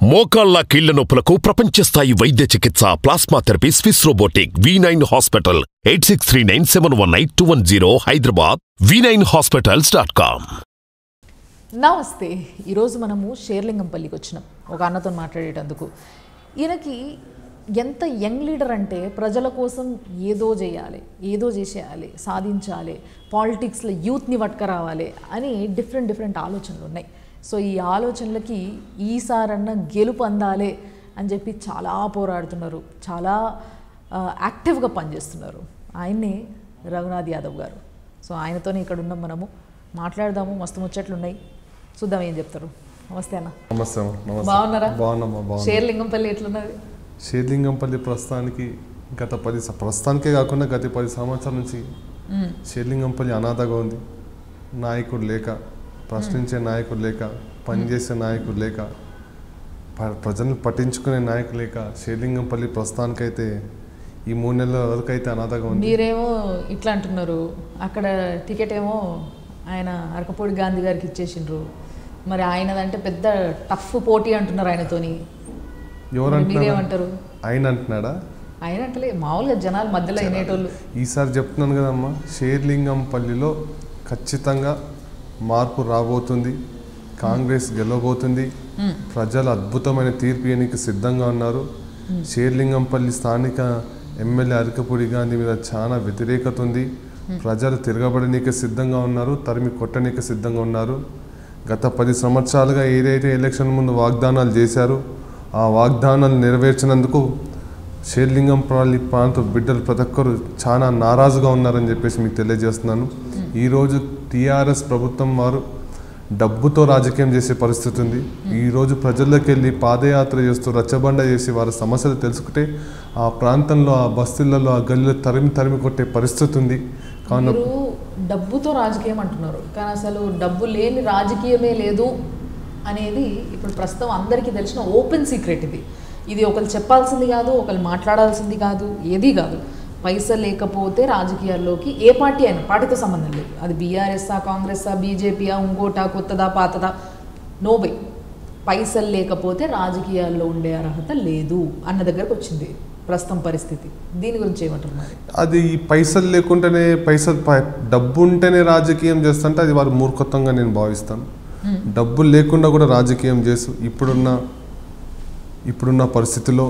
మోకాళ్ల కీళ్ల నొప్పులకు ప్రపంచ స్థాయి వైద్య చికిత్స plasma therapy Swiss robotic V nine hospital eight six three nine seven one eight two one zero Hyderabad V nine hospitals dot com నమస్తే ఈరోజు మనము షేర్లింగంపల్లికి వచ్చినాం ఒక అన్నతో మాట్లాడేటందుకు ఈయనకి ఎంత యంగ్ లీడర్ అంటే ప్రజల కోసం ఏదో చేయాలి ఏదో చేసేయాలి సాధించాలి పాలిటిక్స్లో యూత్ని పట్టుకురావాలి అని డిఫరెంట్ డిఫరెంట్ ఆలోచనలు ఉన్నాయి సో ఈ ఆలోచనలకి ఈసారన్న గెలుపు అందాలే అని చెప్పి చాలా పోరాడుతున్నారు చాలా ఆ, యాక్టివ్గా పనిచేస్తున్నారు ఆయన్నే రఘునాథ్ యాదవ్ గారు సో ఆయనతోనే ఇక్కడ ఉన్నాం మనము మాట్లాడదాము మస్తు ముచ్చట్లు ఉన్నాయి చూద్దాం ఏం చెప్తారు నమస్తే అన్న నమస్తే అమ్మ. నమస్తే బాగున్నారా? బాగున్నామ్మా బాగున్నా షేర్లింగంపల్లి ఎట్లున్నది షేర్లింగంపల్లి ప్రస్తుతానికి గత పది స- ప్రస్తుతానికే కాకుండా గత పది సంవత్సరాల నుంచి షేర్లింగంపల్లి అనాథగా ఉంది నాయకుడు లేక ప్రశ్నించే నాయకుడు లేక పనిచేసే నాయకుడు లేక ప- ప్రజలను పట్టించుకునే నాయకుడు లేక షేర్లింగంపల్లి ప్రస్తుతానికైతే ఈ మూడు నెలల వరకు అయితే అనాథగా ఉంది మీరేమో ఇట్లా అంటున్నారు అక్కడ టికెట్ ఏమో ఆయన అరకపూడి గాంధీ గారికి ఇచ్చేసిండ్రు మరి ఆయనదంటే పెద్ద టఫ్ పోటీ అంటున్నారు ఆయనతోని ఎవరు మరి అంటున్నారా మీరేమంటారు ఆయన అంటున్నాడా ఆయన అంటే మామూలుగా జనాలు మధ్యలో వినేటోళ్ళు ఈసారి చెప్తున్నాను కదమ్మా షేర్లింగంపల్లిలో ఖచ్చితంగా మార్పు రాబోతుంది కాంగ్రెస్ గెలవబోతుంది ప్రజలు అద్భుతమైన తీర్పు ఇవ్వడానికి సిద్ధంగా ఉన్నారు షేర్లింగంపల్లి స్థానిక ఎమ్మెల్యే అరకపూడి గాంధీ మీద చాలా వ్యతిరేకత ఉంది ప్రజలు తిరగబడనీకి సిద్ధంగా ఉన్నారు తరిమి కొట్టనీకి సిద్ధంగా ఉన్నారు గత పది సంవత్సరాలుగా ఏదైతే ఎలక్షన్ ముందు వాగ్దానాలు చేశారో ఆ వాగ్దానాలు నెరవేర్చినందుకు షేర్లింగంపల్లి ప్రాంత బిడ్డలు ప్రతి ఒక్కరు చాలా నారాజుగా ఉన్నారని చెప్పేసి మీకు తెలియజేస్తున్నాను ఈరోజు టీఆర్ఎస్ ప్రభుత్వం వారు డబ్బుతో రాజకీయం చేసే పరిస్థితి ఉంది ఈరోజు ప్రజల్లోకి వెళ్ళి పాదయాత్ర చేస్తూ రచ్చబండ చేసి వారి సమస్యలు తెలుసుకుంటే ఆ ప్రాంతంలో ఆ బస్తీలలో ఆ గల్లీలో తరిమి తరిమి కొట్టే పరిస్థితి ఉంది కావున మీరు డబ్బుతో రాజకీయం అంటున్నారు కానీ అసలు డబ్బు లేని రాజకీయమే లేదు అనేది ఇప్పుడు ప్రస్తుతం అందరికీ తెలిసిన ఓపెన్ సీక్రెట్ ఇది ఇది ఒకరు చెప్పాల్సింది కాదు ఒకరు మాట్లాడాల్సింది కాదు ఏది కాదు పైసలు లేకపోతే రాజకీయాల్లోకి ఏ పార్టీ అయినా పార్టీతో సంబంధం లేదు అది బీఆర్ఎస్ఆ కాంగ్రెస్ఆ బీజేపీయా ఇంకోటా కొత్తదా పాతదా నోబై పైసలు లేకపోతే రాజకీయాల్లో ఉండే అర్హత లేదు అన్న దగ్గరకు వచ్చింది ప్రస్తుతం పరిస్థితి దీని గురించి ఏమంటారు మరి అది ఈ పైసలు లేకుంటేనే పైసలు ప- డబ్బు ఉంటేనే రాజకీయం చేస్తుంటే అది వారి మూర్ఖత్వంగా నేను భావిస్తాను డబ్బు లేకుండా కూడా రాజకీయం చేస్తూ ఇప్పుడున్న ఇప్పుడున్న పరిస్థితిలో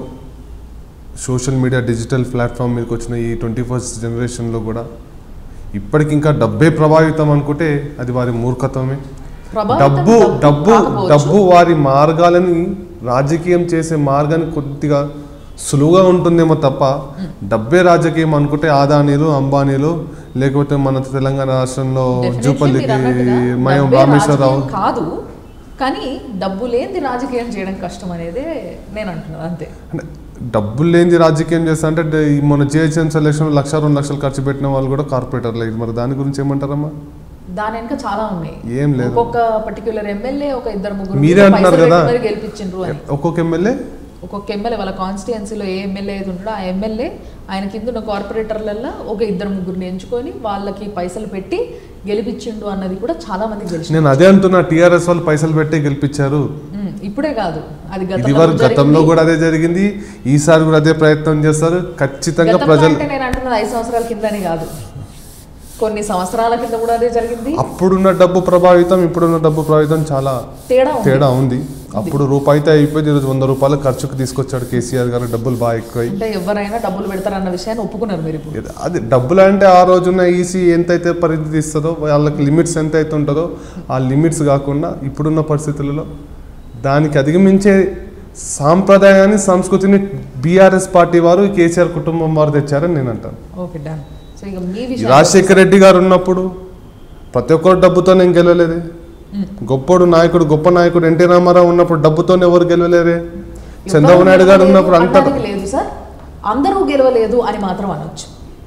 సోషల్ మీడియా డిజిటల్ ప్లాట్ఫామ్ మీదకి వచ్చిన ఈ ట్వంటీ ఫస్ట్ జనరేషన్లో కూడా ఇప్పటికి ఇంకా డబ్బే ప్రభావితం అనుకుంటే అది వారి మూర్ఖత్వమే ప్రభావితం డబ్బు డబ్బు కాకపోవచ్చు. డబ్బు వారి మార్గాలని రాజకీయం చేసే మార్గాన్ని కొద్దిగా సులువుగా ఉంటుందేమో తప్ప డబ్బే రాజకీయం అనుకుంటే ఆదానీలు అంబానీలు లేకపోతే మన తెలంగాణ రాష్ట్రంలో Definitely జూపల్లికి మీరు అన్నట్టుగా మయం డబ్బే రామేశ్వరరావు రాజకీయం కాదు కానీ డబ్బు లేనిది రాజకీయం చేయడం కష్టం అనేదే నేను అంటున్నాను అంతే అంటే డబ్బులు లేని రాజకీయం చేస్తా అంటే డే- ఈ మన జిహెచ్ఎం సెలక్షన్ లక్ష రెండు లక్షలు ఖర్చు పెట్టిన వాళ్ళు కూడా కార్పొరేటర్లు అయ్యారు. మరి దాని గురించి ఏమంటారమ్మా దాని వెనక చాలా ఉన్నాయి ఏం లేదు. ఒక్కొక్క పర్టికులర్ ఎమ్మెల్యే ఒక ఇద్దరు ముగ్గురు మీరే అంటున్నారు పైసలు కదా. పెట్టి మరి గెలిపించిండ్రు అని ఒక్కొక్క ఎమ్మెల్యే ఒక్కొక్క ఎమ్మెల్యే వాళ్ళ కాన్స్టిట్యున్సీలో ఏ ఎమ్మెల్యే అయితే ఉంటాడో ఆ ఎమ్మెల్యే ఆయన కింద ఉన్న కార్పొరేటర్లలో ఒక ఇద్దరు ముగ్గురిని ఎంచుకొని వాళ్ళకి పైసలు పెట్టి గెలిపించిండు అన్నది కూడా చాలా మందికి తెలిసింది నేను అదే అంటున్నా టీఆర్ఎస్ వాళ్ళు పైసలు పెట్టి గెలిపించారు ఉమ్, ఇప్పుడే కాదు అది ఇది గతంలో వరకు గతంలో జరిగింది. కూడా అదే జరిగింది ఈసారి కూడా అదే ప్రయత్నం చేస్తారు ఖచ్చితంగా గతంలో ప్రజలు అంటే నేను అంటున్నది ఐదు సంవత్సరాల కిందని కాదు కొన్ని సంవత్సరాల కింద కూడా అదే జరిగింది అప్పుడున్న డబ్బు ప్రభావితం ఇప్పుడున్న డబ్బు ప్రభావితం చాలా తేడా ఉంది తేడా ఉంది అప్పుడు రూపాయితే అయిపోయింది ఈరోజు వంద రూపాయలు ఖర్చుకు తీసుకొచ్చాడు కేసీఆర్ గారు డబ్బులు బాగా ఎక్కువై అంటే ఎవరైనా డబ్బులు పెడతారన్న విషయాన్ని ఒప్పుకున్నారు మీరు ఇప్పుడు అది డబ్బులు అంటే ఆ రోజున ఈసీ ఎంతైతే పరిధి ఇస్తుందో వాళ్ళకి లిమిట్స్ ఎంత అయితే ఉంటుందో ఆ లిమిట్స్ కాకుండా ఇప్పుడున్న పరిస్థితులలో దానికి అధిగమించే సాంప్రదాయాన్ని సంస్కృతిని బీఆర్ఎస్ పార్టీ వారు ఈ కేసీఆర్ కుటుంబం వారు తెచ్చారని నేను అంటాను ఓకే డన్ సో ఇక మీ ఈ విషయం రాజశేఖర రెడ్డి గారు ఉన్నప్పుడు ప్రతి ఒక్కరు డబ్బుతో నేను గెలవలేదే గొప్పోడు నాయకుడు గొప్ప నాయకుడు ఎన్టీ రామారావు ఉన్నప్పుడు డబ్బుతోనే ఎవరు గెలవలేరే చంద్రబాబు నాయుడు గారు ఉన్నప్పుడు అంత అనడానికి లేదు సార్ అందరూ గెలవలేదు అని మాత్రం అనొచ్చు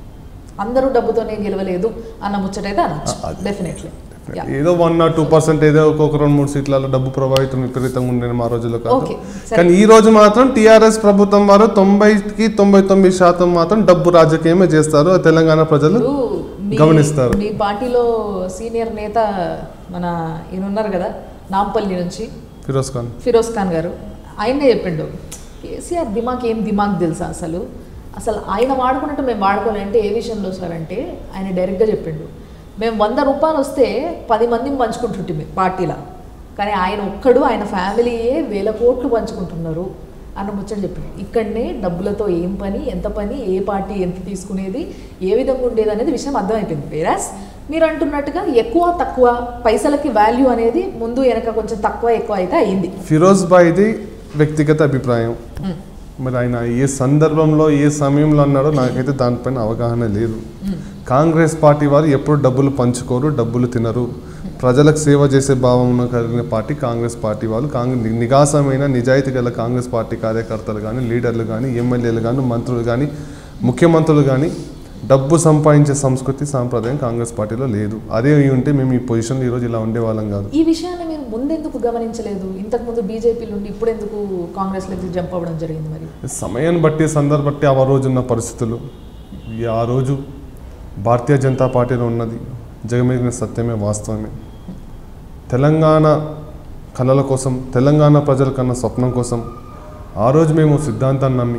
అందరూ డబ్బుతోనే గెలవలేదు అన్న ముచ్చటైతే అనొచ్చు డెఫినెట్లీ ఏదో వన్ ఆర్ టూ పర్సెంట్ ఏదో ఒక్కొక్క రెండు మూడు సీట్లలో డబ్బు ప్రభావితం విపరీతంగా ఉండేది మా రోజుల్లో కాదు ఓకే సరే కానీ ఈ రోజు మాత్రం టీఆర్ఎస్ ప్రభుత్వం వారు తొంభైకి తొంభై తొమ్మిది శాతం మాత్రం డబ్బు రాజకీయమే చేస్తారు ఆ తెలంగాణ ప్రజలు ఇప్పుడు మీ- గమనిస్తారు. మీ పార్టీలో సీనియర్ నేత మన ఈయన ఉన్నారు కదా నాంపల్లి నుంచి ఫిరోజ్ ఖాన్ ఫిరోజ్ ఖాన్ గారు ఆయనే చెప్పిండు కేసీఆర్ దిమాక్ ఏం దిమాక్ తెలుసా అసలు అసలు ఆయన వాడుకున్నట్టు మేము వాడుకోవాలంటే ఏ విషయంలో సార్ అంటే ఆయన డైరెక్ట్గా చెప్పిండు మేము వంద రూపాయలు వస్తే పది మందిని పంచుకుంటుంటే పార్టీలా కానీ ఆయన ఒక్కడు ఆయన ఫ్యామిలీయే వేల కోట్లు పంచుకుంటున్నారు అన్న ముచ్చట చెప్పిండు ఇక్కడనే డబ్బులతో ఏం పని ఎంత పని ఏ పార్టీ ఎంత తీసుకునేది ఏ విధంగా ఉండేది అనేది విషయం అర్థమైపోయింది వేరాస్ మీరు అంటున్నట్టుగా ఎక్కువ తక్కువ పైసలకి వాల్యూ అనేది ముందు వెనక కొంచెం తక్కువ ఎక్కువ అయితే అయింది ఫిరోజ్ బాయ్ది వ్యక్తిగత అభిప్రాయం మరి ఆయన ఏ సందర్భంలో ఏ సమయంలో అన్నాడో నాకైతే దానిపైన అవగాహన లేదు కాంగ్రెస్ పార్టీ వారు ఎప్పుడు డబ్బులు పంచుకోరు డబ్బులు తినరు ప్రజలకు సేవ చేసే భావం ఉన్న కలిగిన పార్టీ కాంగ్రెస్ పార్టీ వాళ్ళు కాంగ్రెస్ నిగాసమైన నిజాయితీ గల కాంగ్రెస్ పార్టీ కార్యకర్తలు కానీ లీడర్లు కానీ ఎమ్మెల్యేలు కానీ మంత్రులు కానీ ముఖ్యమంత్రులు కానీ డబ్బు సంపాదించే సంస్కృతి సాంప్రదాయం కాంగ్రెస్ పార్టీలో లేదు అదే అయి ఉంటే మేము ఈ పొజిషన్లో ఈరోజు ఇలా ఉండేవాళ్ళం కాదు ఈ విషయాన్ని మీరు ముందెందుకు గమనించలేదు ఇంతకుముందు బీజేపీ నుండి ఇప్పుడు ఎందుకు కాంగ్రెస్లోకి జంప్ అవ్వడం జరిగింది మరి సమయాన్ని బట్టి సందర్భ బట్టి ఆ రోజు ఉన్న పరిస్థితులు ఈ ఆ రోజు భారతీయ జనతా పార్టీలో ఉన్నది జగమెగిన సత్యమే వాస్తవమే తెలంగాణ కళల కోసం తెలంగాణ ప్రజల కన్నా స్వప్నం కోసం ఆ రోజు మేము సిద్ధాంతాన్ని నమ్మి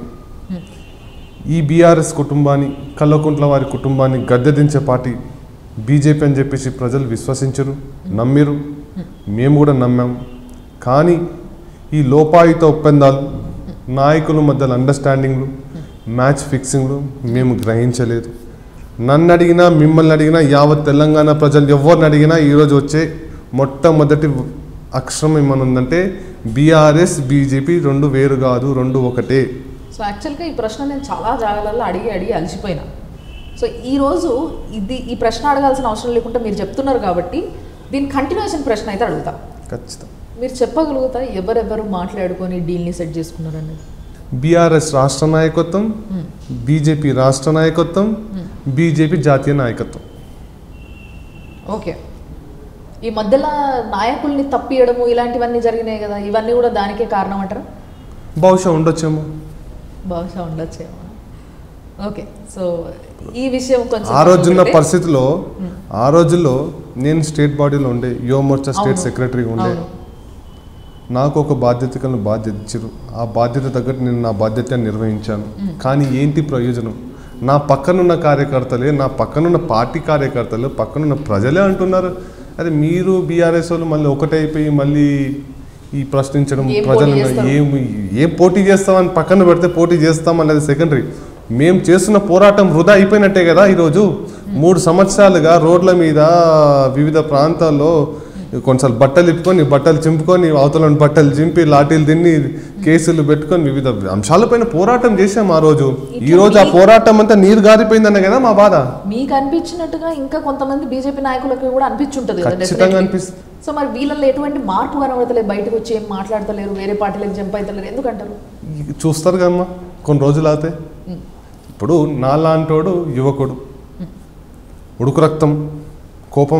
ఈ బీఆర్ఎస్ కుటుంబాన్ని కల్లకుంట్ల వారి కుటుంబాన్ని గద్దెదించే పార్టీ బీజేపీ అని చెప్పేసి ప్రజలు విశ్వసించరు నమ్మిరు మేము కూడా నమ్మాం కానీ ఈ లోపాయుత ఒప్పందాలు నాయకుల మధ్యలో అండర్స్టాండింగ్లు మ్యాచ్ ఫిక్సింగ్లు మేము గ్రహించలేదు నన్ను అడిగినా మిమ్మల్ని అడిగినా యావత్ తెలంగాణ ప్రజలు ఎవరిని అడిగినా ఈరోజు వచ్చే మొట్టమొదటి అక్షరం ఏమని ఉందంటే బీఆర్ఎస్ బీజేపీ రెండు వేరు కాదు రెండు ఒకటే సో యాక్చువల్గా ఈ ప్రశ్న నేను చాలా జాగాలలో అడిగి అడిగి అలసిపోయినా సో ఈరోజు ఇది ఈ ప్రశ్న అడగాల్సిన అవసరం లేకుండా మీరు చెప్తున్నారు కాబట్టి దీని కంటిన్యూషన్ ప్రశ్న అయితే అడుగుతా ఖచ్చితం మీరు చెప్పగలుగుతా ఎవరెవరు మాట్లాడుకొని డీల్ని సెట్ చేసుకున్నారని బీఆర్ఎస్ రాష్ట్ర నాయకత్వం బీజేపీ రాష్ట్ర నాయకత్వం బీజేపీ జాతీయ నాయకత్వం ఓకే ఈ మధ్యలో నాయకుల్ని తప్పియడము ఇలాంటివన్నీ జరిగినాయి కదా ఇవన్నీ కూడా దానికే కారణం అంటారా బహుశా ఉండొచ్చేమో బహుశా ఉండొచ్చేమో ఓకే సో ఈ విషయం కొంచెం ఆ రోజున్న పెడితే- పరిస్థితిలో ఆ రోజుల్లో నేను స్టేట్ బాడీలో ఉండే యువ మోర్చా స్టేట్ అవును. సెక్రటరీగా ఉండే అవును. నాకు ఒక బాధ్యతలను బాధ్యత ఇచ్చారు ఆ బాధ్యత తగ్గట్టు నేను నా బాధ్యత నిర్వహించాను కానీ ఏంటి ప్రయోజనం నా పక్కనున్న కార్యకర్తలే నా పక్కనున్న పార్టీ కార్యకర్తలు పక్కనున్న ప్రజలే అంటున్నారు అరే మీరు బీఆర్ఎస్ వాళ్ళు మళ్ళీ ఒకటైపోయి మళ్ళీ ఈ ప్రశ్నించడం ఏం పోటీ ప్రజలను చేస్తారు? ఏం ఏం పోటీ చేస్తామని పక్కన పెడితే పోటీ చేస్తాం అనేది సెకండరీ మేము చేస్తున్న పోరాటం వృధా అయిపోయినట్టే కదా ఈరోజు మూడు సంవత్సరాలుగా రోడ్ల మీద వివిధ ప్రాంతాల్లో కొన్నిసార్లు బట్టలు ఇప్పుకొని బట్టలు చింపుకొని అవతల బట్టలు చింపి లాఠీలు తిని కేసులు పెట్టుకొని వివిధ అంశాలపైన పోరాటం చేశాం ఆ రోజు ఈ రోజు ఆ పోరాటం అంతా నీరు గారిపోయిందన్న కదా మా బాధ మీకు అనిపించినట్టుగా ఇంకా కొంతమంది బీజేపీ నాయకులకు కూడా అనిపించుంటది కదా ఖచ్చితంగా definitely. అనిపిస్తుంది. సో మరి వీళ్ళలో ఎటువంటి మార్పు కనబడతలేదు బయటకు వచ్చి ఏం మాట్లాడతలేరు వేరే పార్టీలకు జంప్ అవుతలేరు ఎందుకంటారు చూస్తారు కదమ్మా కొన్ని రోజులు అవుతాయి ఇప్పుడు నాలాంటోడు యువకుడు ఉడుకు రక్తం కోపం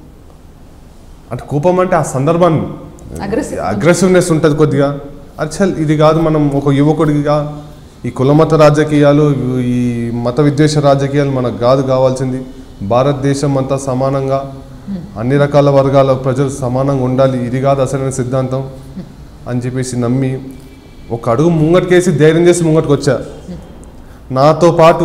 అంటే కోపం అంటే ఆ సందర్భాన్ని Aggressive. అగ్రెసివ్నెస్ ఉంటుంది కొద్దిగా అచ్చల్ ఇది కాదు మనం ఒక యువకుడిగా ఈ కులమత రాజకీయాలు ఈ మత విద్వేష రాజకీయాలు మనకు కాదు కావాల్సింది భారతదేశం అంతా సమానంగా అన్ని రకాల వర్గాల ప్రజలు సమానంగా ఉండాలి ఇది కాదు అసలైన సిద్ధాంతం అని చెప్పేసి నమ్మి ఒక అడుగు ముంగటికేసి ధైర్యం చేసి ముంగటికి వచ్చా నాతో పాటు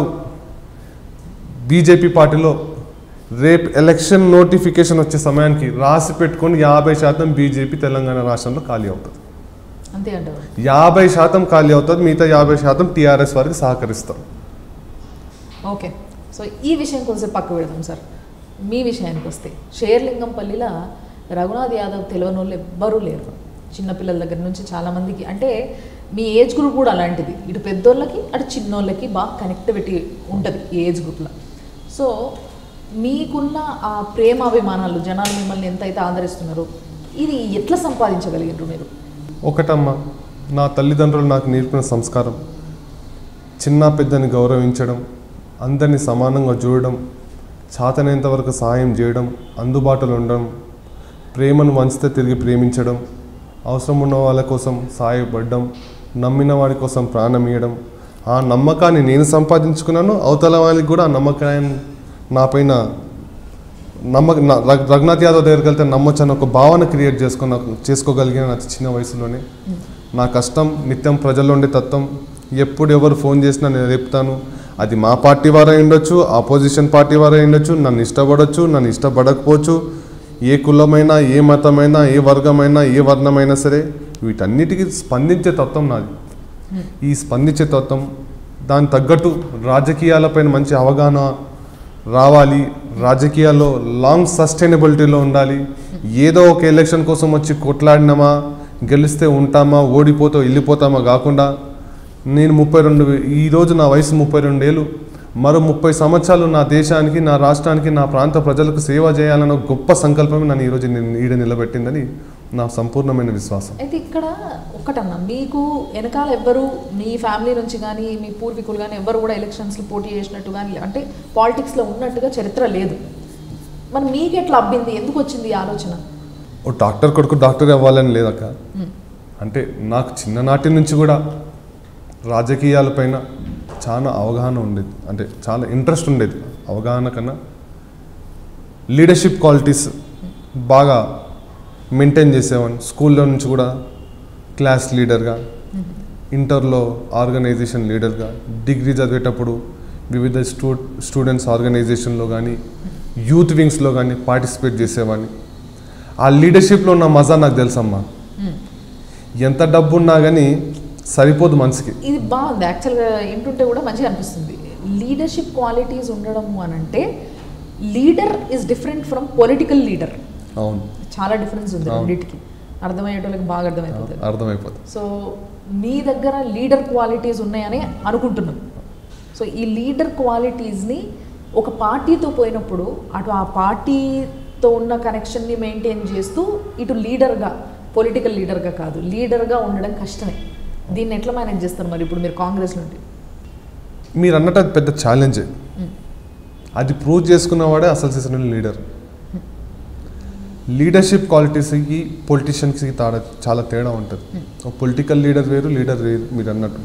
బీజేపీ పార్టీలో రేపు ఎలక్షన్ నోటిఫికేషన్ వచ్చే సమయానికి రాసి పెట్టుకొని యాభై శాతం బీజేపీ తెలంగాణ రాష్ట్రంలో ఖాళీ అవుతుంది అంతే అంటారు యాభై శాతం ఖాళీ అవుతుంది మిగతా యాభై శాతం టీఆర్ఎస్ వారికి సహకరిస్తాం ఓకే సో ఈ విషయం కొంచెం పక్క పెడదాం సార్ మీ విషయానికి వస్తే షేర్లింగంపల్లిలో రఘునాథ్ యాదవ్ తెలియని వాళ్ళు ఎవ్వరూ లేరు చిన్నపిల్లల దగ్గర నుంచి చాలామందికి అంటే మీ ఏజ్ గ్రూప్ కూడా అలాంటిది ఇటు పెద్దోళ్ళకి అటు చిన్నోళ్ళకి బాగా కనెక్టివిటీ ఉంటుంది ఈ ఏజ్ గ్రూప్లో సో మీకున్న ఆ ప్రేమాభిమానాలు జనాలు మిమ్మల్ని ఎంతైతే ఆదరిస్తున్నారో ఇది ఎట్లా సంపాదించగలిగారు మీరు ఒకటమ్మా నా తల్లిదండ్రులు నాకు నేర్పిన సంస్కారం చిన్న పెద్దని గౌరవించడం అందరినీ సమానంగా చూడడం చాతనేంత వరకు సహాయం చేయడం అందుబాటులో ఉండడం ప్రేమను వంచితే తిరిగి ప్రేమించడం అవసరం ఉన్న వాళ్ళ కోసం సహాయపడడం నమ్మిన వాడి కోసం ప్రాణం ఇవ్వడం ఆ నమ్మకాన్ని నేను సంపాదించుకున్నాను అవతల వాళ్ళకి కూడా ఆ నమ్మకాన్ని నా పైన నమ్మక నా- రఘ్- రఘునాథ్ యాదవ్ దగ్గరికి వెళ్తే నమ్మొచ్చు అన్న ఒక భావన క్రియేట్ చేసుకున్న చేసుకోగలిగిన అతి చిన్న వయసులోనే నా కష్టం నిత్యం ప్రజల్లో ఉండే తత్వం ఎప్పుడు ఎవరు ఫోన్ చేసినా నేను చెప్తాను అది మా పార్టీ వారే ఉండొచ్చు ఆపోజిషన్ పార్టీ వారే ఉండొచ్చు నన్ను ఇష్టపడొచ్చు నన్ను ఇష్టపడకపోవచ్చు ఏ కులమైనా ఏ మతమైనా ఏ వర్గమైనా ఏ వర్ణమైనా సరే వీటన్నిటికీ స్పందించే తత్వం నాది ఈ స్పందించే తత్వం దాని తగ్గట్టు రాజకీయాలపైన మంచి అవగాహన రావాలి రాజకీయాల్లో లాంగ్ సస్టైనబిలిటీలో ఉండాలి ఏదో ఒక ఎలక్షన్ కోసం వచ్చి కొట్లాడినామా గెలిస్తే ఉంటామా ఓడిపోతే వెళ్ళిపోతామా కాకుండా నేను ముప్పై రెండు ఈరోజు నా వయసు ముప్పై రెండేళ్ళు మరో ముప్పై సంవత్సరాలు నా దేశానికి నా రాష్ట్రానికి నా ప్రాంత ప్రజలకు సేవ చేయాలన్న గొప్ప సంకల్పమే నన్ను ఈరోజు నేను ఈడ నిలబెట్టిందని నా సంపూర్ణమైన విశ్వాసం అయితే ఇక్కడ ఒక్కటన్నా మీకు వెనకాల ఎవ్వరు మీ ఫ్యామిలీ నుంచి కానీ మీ పూర్వీకులు కానీ ఎవ్వరు కూడా ఎలక్షన్స్లో పోటీ చేసినట్టు కానీ అంటే పాలిటిక్స్లో ఉన్నట్టుగా చరిత్ర లేదు మరి మీకు ఎట్లా అబ్బింది ఎందుకు వచ్చింది ఈ ఆలోచన ఓ డాక్టర్ కొడుకు డాక్టర్ అవ్వాలని లేదక్క అంటే నాకు చిన్ననాటి నుంచి కూడా రాజకీయాలపైన చాలా అవగాహన ఉండేది అంటే చాలా ఇంట్రెస్ట్ ఉండేది అవగాహన కన్నా లీడర్షిప్ క్వాలిటీస్ బాగా మెయింటైన్ చేసేవాడిని స్కూల్లో నుంచి కూడా క్లాస్ లీడర్గా ఇంటర్లో ఆర్గనైజేషన్ లీడర్గా డిగ్రీ చదివేటప్పుడు వివిధ స్టూ స్టూడెంట్స్ ఆర్గనైజేషన్లో కానీ యూత్ వింగ్స్లో కానీ పార్టిసిపేట్ చేసేవాడిని ఆ లీడర్షిప్లో ఉన్న మజా నాకు తెలుసమ్మా ఎంత డబ్బు ఉన్నా కానీ సరిపోదు మనిషికి ఇది బాగుంది యాక్చువల్గా ఏంటుంటే కూడా మంచిగా అనిపిస్తుంది లీడర్షిప్ క్వాలిటీస్ ఉండడము అని అంటే leader is different from political leader అవును చాలా డిఫరెన్స్ ఉంది అవును. రెండింటికి అర్థమయ్యేటోళ్ళకి బాగా అర్థమైపోతుంది అర్థమైపోతుంది సో మీ దగ్గర లీడర్ క్వాలిటీస్ ఉన్నాయని అనుకుంటున్నాం సో ఈ లీడర్ క్వాలిటీస్ని ఒక పార్టీతో పోయినప్పుడు అటు ఆ పార్టీతో ఉన్న కనెక్షన్ని మెయింటైన్ చేస్తూ ఇటు లీడర్గా పొలిటికల్ లీడర్గా కాదు లీడర్గా ఉండడం కష్టమే దీన్ని ఎట్లా మేనేజ్ చేస్తారు మరి ఇప్పుడు మీరు కాంగ్రెస్ నుండి మీరు అన్నట్టు అది పెద్ద ఛాలెంజే అది ప్రూవ్ చేసుకున్నవాడే అసలు చేసిన లీడర్ లీడర్షిప్ క్వాలిటీస్కి పొలిటీషియన్స్కి తాడ చాలా తేడా ఉంటుంది ఒక పొలిటికల్ లీడర్ వేరు లీడర్ వేరు మీరు అన్నట్టు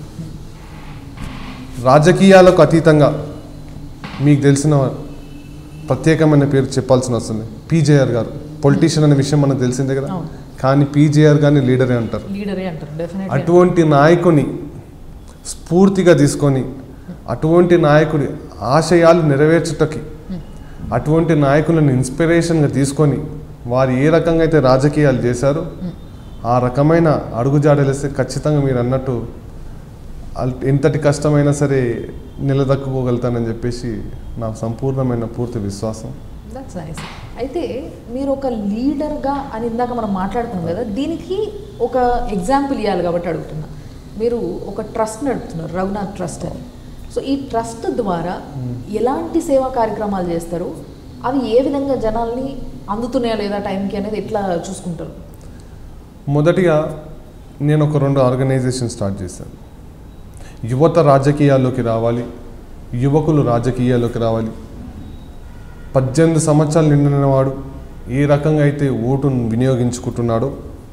రాజకీయాలకు అతీతంగా మీకు తెలిసిన ప్రత్యేకమైన పేరు చెప్పాల్సిన వస్తుంది పీజేఆర్ గారు పొలిటీషియన్ అనే విషయం మనకు తెలిసిందే కదా అవును. కానీ పీజేఆర్ గారిని లీడరే అంటారు లీడరే అంటారు డెఫినెట్లీ అటువంటి నాయకుని స్ఫూర్తిగా తీసుకొని అటువంటి నాయకుడి ఆశయాలు నెరవేర్చుటకి అటువంటి నాయకులను ఇన్స్పిరేషన్గా తీసుకొని వారు ఏ రకంగా అయితే రాజకీయాలు చేశారో ఆ రకమైన అడుగుజాడలేస్తే ఖచ్చితంగా మీరు అన్నట్టు అల్- ఎంతటి కష్టమైనా సరే నిలదక్కుకోగలుగుతానని చెప్పేసి నా సంపూర్ణమైన పూర్తి విశ్వాసం దట్స్ నైస్ అయితే మీరు ఒక లీడర్గా అని ఇందాక మనం మాట్లాడుతున్నాం కదా దీనికి ఒక ఎగ్జాంపుల్ ఇవ్వాలి కాబట్టి అడుగుతున్నా మీరు ఒక ట్రస్ట్ నడుపుతున్నారు రఘునాథ్ ట్రస్ట్ అని సో ఈ ట్రస్ట్ ద్వారా ఎలాంటి సేవా కార్యక్రమాలు చేస్తారు అవి ఏ విధంగా జనాల్ని అందుతున్నాయా లేదా టైంకి అనేది ఎట్లా చూసుకుంటారు మొదటిగా నేను ఒక రెండు ఆర్గనైజేషన్ స్టార్ట్ చేశాను యువత రాజకీయాల్లోకి రావాలి యువకులు రాజకీయాల్లోకి రావాలి పద్దెనిమిది సంవత్సరాలు నిండిన వాడు ఏ రకంగా అయితే ఓటును వినియోగించుకుంటున్నాడో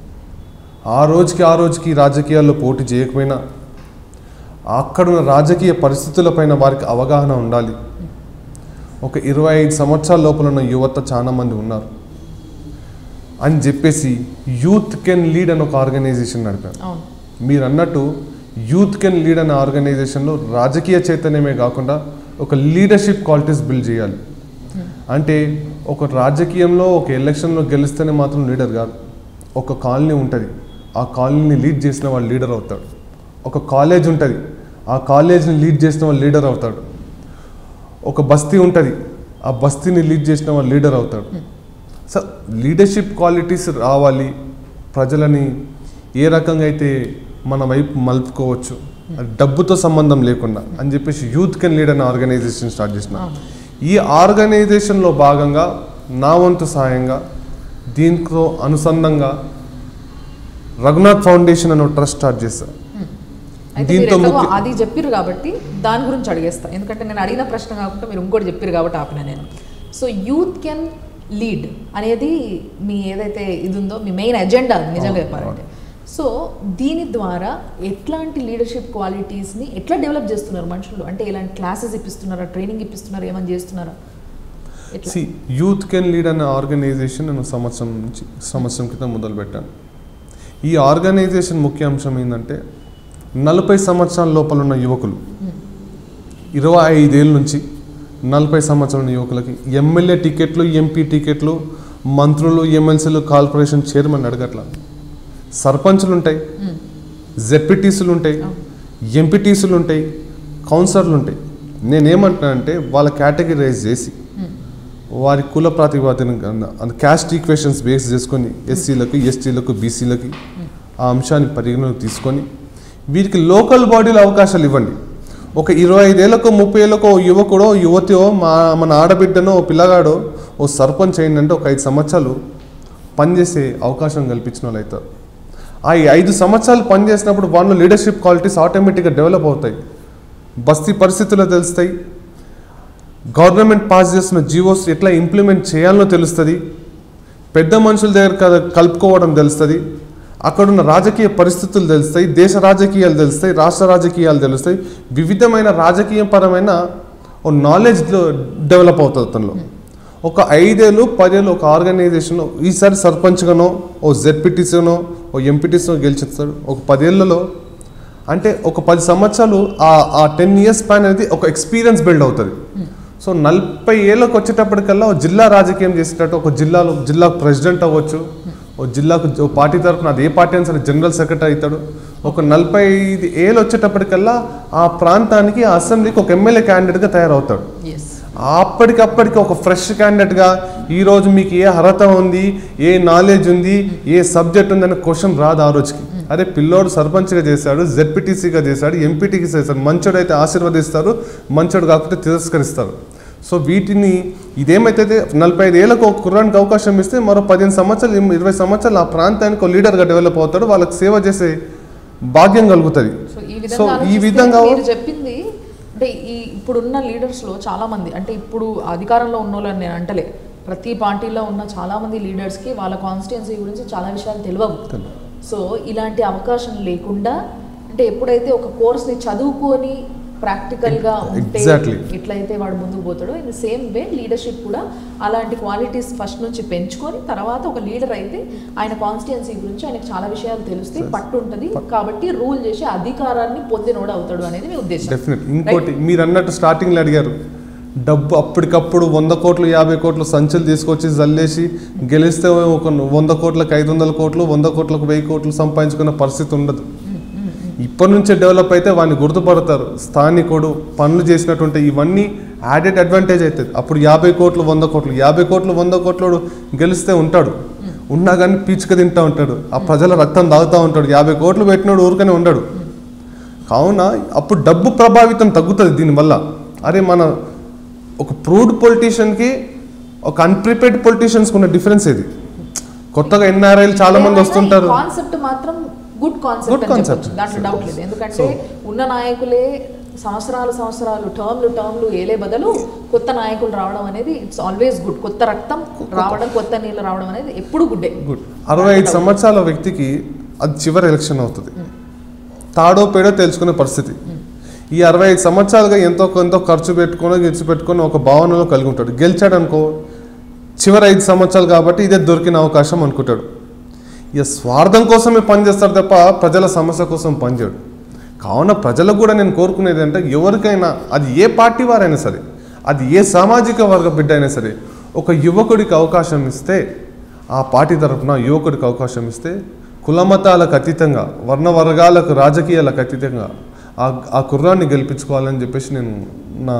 ఆ రోజుకి ఆ రోజుకి రాజకీయాల్లో పోటీ చేయకపోయినా అక్కడున్న రాజకీయ పరిస్థితులపైన వారికి అవగాహన ఉండాలి ఒక ఇరవై ఐదు సంవత్సరాల లోపల ఉన్న యువత చాలా మంది ఉన్నారు అని చెప్పేసి యూత్ కెన్ లీడ్ అని ఒక ఆర్గనైజేషన్ నడిపాను అవును మీరు అన్నట్టు యూత్ కెన్ లీడ్ అనే ఆర్గనైజేషన్లో రాజకీయ చైతన్యమే కాకుండా ఒక లీడర్షిప్ క్వాలిటీస్ బిల్డ్ చేయాలి అంటే ఒక రాజకీయంలో ఒక ఎలక్షన్లో గెలిస్తేనే మాత్రం లీడర్ కాదు ఒక కాలనీ ఉంటుంది ఆ కాలనీని లీడ్ చేసిన వాడు లీడర్ అవుతాడు ఒక కాలేజ్ ఉంటుంది ఆ కాలేజ్ని లీడ్ చేసిన వాడు లీడర్ అవుతాడు ఒక బస్తీ ఉంటుంది ఆ బస్తీని లీడ్ చేసిన వాడు లీడర్ అవుతాడు సో లీడర్షిప్ క్వాలిటీస్ రావాలి ప్రజలని ఏ రకంగా అయితే మన వైపు మలుపుకోవచ్చు అది డబ్బుతో సంబంధం లేకుండా అని చెప్పేసి యూత్ కెన్ లీడ్ అనే ఆర్గనైజేషన్ స్టార్ట్ చేసిన అవును. ఈ ఆర్గనైజేషన్లో భాగంగా నా వంతు సాయంగా దీంతో అనుసంధంగా రఘునాథ్ ఫౌండేషన్ అనే ట్రస్ట్ స్టార్ట్ చేశాను అయితే మీరు దీంతో ఎట్లాగో ముఖ్య- అది చెప్పిర్రు కాబట్టి దాని గురించి అడిగేస్తా ఎందుకంటే నేను అడిగిన ప్రశ్న కాకుండా మీరు ఇంకోటి చెప్పిర్రు కాబట్టి ఆపిన నేను సో యూత్ కెన్ లీడ్ అనేది మీ ఏదైతే ఇది ఉందో మీ మెయిన్ ఎజెండా అది నిజంగా అవును, చెప్పాలంటే సో దీని ద్వారా ఎట్లాంటి లీడర్షిప్ క్వాలిటీస్ని ఎట్లా డెవలప్ చేస్తున్నారు మనుషులు అంటే ఇలాంటి క్లాసెస్ ఇప్పిస్తున్నారా ట్రైనింగ్ ఇప్పిస్తున్నారా ఏమైనా చేస్తున్నారా ఎట్లా సి యూత్ కెన్ లీడ్ అనే ఆర్గనైజేషన్ నేను సంవత్సరం నుంచి సంవత్సరం క్రితం మొదలుపెట్టాను ఈ ఆర్గనైజేషన్ ముఖ్య అంశం ఏంటంటే నలభై సంవత్సరాల లోపల ఉన్న యువకులు ఇరవై ఐదేళ్ళ నుంచి నలభై సంవత్సరాల యువకులకి ఎమ్మెల్యే టికెట్లు ఎంపీ టికెట్లు మంత్రులు ఎమ్మెల్సీలు కార్పొరేషన్ చైర్మన్ అడగట్ల సర్పంచులు ఉంటాయి జెడ్పీటీసీలు ఉంటాయి ఎంపీటీసీలు ఉంటాయి కౌన్సిలర్లు ఉంటాయి నేనేమంటున్నానంటే వాళ్ళ కేటగిరైజ్ చేసి వారి కుల ప్రాతిపదికన క్యాస్ట్ ఈక్వేషన్స్ బేస్ చేసుకొని ఎస్సీలకు ఎస్టీలకు బీసీలకి ఆ అంశాన్ని పరిగణలోకి తీసుకొని వీరికి లోకల్ బాడీలో అవకాశాలు ఇవ్వండి ఒక ఇరవై ఐదేళ్లకు ముప్పై ఏళ్ళకు ఓ యువకుడో యువతియో మా మన ఆడబిడ్డనో ఓ పిల్లగాడో ఓ సర్పంచ్ అయిందంటే ఒక ఐదు సంవత్సరాలు పనిచేసే అవకాశం కల్పించిన వాళ్ళు అవుతారు ఆ ఈ ఐదు సంవత్సరాలు పనిచేసినప్పుడు వాళ్ళు లీడర్షిప్ క్వాలిటీస్ ఆటోమేటిక్గా డెవలప్ అవుతాయి బస్తీ పరిస్థితులు తెలుస్తాయి గవర్నమెంట్ పాస్ చేసిన జీవోస్ ఎట్లా ఇంప్లిమెంట్ చేయాలో తెలుస్తుంది పెద్ద మనుషుల దగ్గర క- కలుపుకోవడం తెలుస్తుంది అక్కడున్న రాజకీయ పరిస్థితులు తెలుస్తాయి దేశ రాజకీయాలు తెలుస్తాయి రాష్ట్ర రాజకీయాలు తెలుస్తాయి వివిధమైన రాజకీయ పరమైన ఓ నాలెడ్జ్ డెవలప్ అవుతుంది అతనిలో ఒక ఐదేళ్ళు పదేళ్ళు ఒక ఆర్గనైజేషన్లో ఈసారి సర్పంచ్గానో ఓ జెడ్పీటీసీనో ఓ ఎంపీటీసీనో గెలిచిస్తాడు ఒక పదేళ్లలో అంటే ఒక పది సంవత్సరాలు ఆ ఆ టెన్ ఇయర్స్ స్పాన్ అనేది ఒక ఎక్స్పీరియన్స్ బిల్డ్ అవుతుంది సో నలభై ఏళ్ళకి వచ్చేటప్పటికల్లా ఒక జిల్లా రాజకీయం చేసేటట్టు ఒక జిల్లాలో జిల్లా ప్రెసిడెంట్ అవ్వచ్చు ఓ జిల్లాకు ఓ పార్టీ తరఫున అది ఏ పార్టీ అయినా సరే జనరల్ సెక్రటరీ అవుతాడు ఒక నలభై ఐదు ఏళ్ళు వచ్చేటప్పటికల్లా ఆ ప్రాంతానికి ఆ అసెంబ్లీకి ఒక ఎమ్మెల్యే క్యాండిడేట్గా తయారవుతాడు ఎస్ అప్పటికప్పటికి ఒక ఫ్రెష్ క్యాండిడేట్గా ఈరోజు మీకు ఏ అర్హత ఉంది ఏ నాలెడ్జ్ ఉంది ఏ సబ్జెక్ట్ ఉందనే క్వశ్చన్ రాదు ఆ రోజుకి అరే పిల్లోడు సర్పంచ్గా చేశాడు జెడ్పీటీసీగా చేశాడు ఎంపీటీకి చేశాడు మంచోడు అయితే ఆశీర్వదిస్తారు మంచోడు కాకపోతే తిరస్కరిస్తారు సో వీటిని ఇదేమైతే నలభై ఐదు ఏళ్ళకు ఒక కుర్రానికి అవకాశం ఇస్తే మరో పదిహేను సంవత్సరాలు ఇరవై సంవత్సరాలు ఆ ప్రాంతానికి ఒక లీడర్గా డెవలప్ అవుతాడు వాళ్ళకి సేవ చేసే భాగ్యం కలుగుతుంది సో ఈ సో విధంగా ఈ ఆలోచిస్తే విధంగా మీరు చెప్పింది అంటే ఈ ఇప్పుడున్న లీడర్స్లో చాలా మంది అంటే ఇప్పుడు అధికారంలో ఉన్న వాళ్ళని నేను అంటలే ప్రతి పార్టీలో ఉన్న చాలా మంది లీడర్స్కి వాళ్ళ కాన్స్టిట్యున్సీ గురించి చాలా విషయాలు తెలియవు సో ఇలాంటి అవకాశం లేకుండా అంటే ఎప్పుడైతే ఒక కోర్స్ని చదువుకొని ప్రాక్టికల్గా ఉంటే Exactly. ఎట్లయితే వాడు ముందుకు పోతాడో ఇన్ సేమ్ వే లీడర్షిప్ కూడా అలాంటి క్వాలిటీస్ ఫస్ట్ నుంచి పెంచుకొని తర్వాత ఒక లీడర్ అయితే ఆయన కాన్స్టిట్యున్సీ గురించి ఆయనకు చాలా విషయాలు తెలుస్తాయి పట్టు ఉంటుంది కాబట్టి రూల్ చేసి అధికారాన్ని పొందినోడు అవుతాడు అనేది మీ ఉద్దేశం డెఫినెట్ ఇంకోటి మీరు అన్నట్టు స్టార్టింగ్లో అడిగారు డబ్బు అప్పటికప్పుడు వంద కోట్లు యాభై కోట్లు సంచులు తీసుకొచ్చి జల్లేసి గెలిస్తే ఒక వంద కోట్లకు ఐదు వందల కోట్లు వంద కోట్లకు వెయ్యి కోట్లు సంపాదించుకున్న పరిస్థితి ఉండదు ఇప్పటి నుంచే డెవలప్ అయితే వాడిని గుర్తుపడతారు స్థానికుడు పనులు చేసినటువంటి ఇవన్నీ యాడెడ్ అడ్వాంటేజ్ అవుతుంది అప్పుడు యాభై కోట్లు వంద కోట్లు యాభై కోట్లు వంద కోట్లు గెలిస్తే ఉంటాడు ఉన్నా కానీ పీచుక తింటా ఉంటాడు ఆ ప్రజల రక్తం తాగుతూ ఉంటాడు యాభై కోట్లు పెట్టినాడు ఊరికనే ఉండడు కావున అప్పుడు డబ్బు ప్రభావితం తగ్గుతుంది దీనివల్ల అరే మన ఒక ప్రూవ్డ్ పొలిటీషియన్కి ఒక అన్ప్రిపేర్డ్ పొలిటీషియన్స్కి ఉన్న డిఫరెన్స్ ఇది కొత్తగా ఎన్ఆర్ఐలు చాలా మంది వస్తుంటారు కాన్సెప్ట్ మాత్రం గుడ్ కాన్సెప్ట్ Good అని concept. చెప్పొచ్చు దాంట్లో డౌట్ లేదు ఎందుకంటే So- ఉన్న నాయకులే సంవత్సరాలు సంవత్సరాలు టర్మ్లు టర్మ్లు ఏలే బదులు కొత్త నాయకులు రావడం అనేది ఇట్స్ ఆల్వేస్ గుడ్ కొత్త రక్తం రావడం కొత్త నీళ్ళు రావడం అనేది ఎప్పుడు గుడ్డే గుడ్ అరవై ఐదు సంవత్సరాల వ్యక్తికి అది చివరి ఎలక్షన్ అవుతుంది తాడో పేడో తెలుసుకునే పరిస్థితి ఈ అరవై ఐదు సంవత్సరాలుగా ఎంతో కొంత ఖర్చు పెట్టుకొని గెలిచి పెట్టుకొని ఒక భావనలో కలిగి ఉంటాడు గెలిచాడు అనుకో చివరి ఐదు సంవత్సరాలు కాబట్టి ఇదే దొరికిన అవకాశం అనుకుంటాడు ఇక స్వార్థం కోసమే పనిచేస్తాడు తప్ప ప్రజల సమస్య కోసం పనిచేయడు కావున ప్రజలకు కూడా నేను కోరుకునేది అంటే ఎవరికైనా అది ఏ పార్టీ వారైనా సరే అది ఏ సామాజిక వర్గ బిడ్డ అయినా సరే ఒక యువకుడికి అవకాశం ఇస్తే ఆ పార్టీ తరఫున యువకుడికి అవకాశం ఇస్తే కులమతాలకు అతీతంగా వర్ణ వర్గాలకు రాజకీయాలకు అతీతంగా ఆ ఆ కుర్రాన్ని గెలిపించుకోవాలని చెప్పేసి నేను నా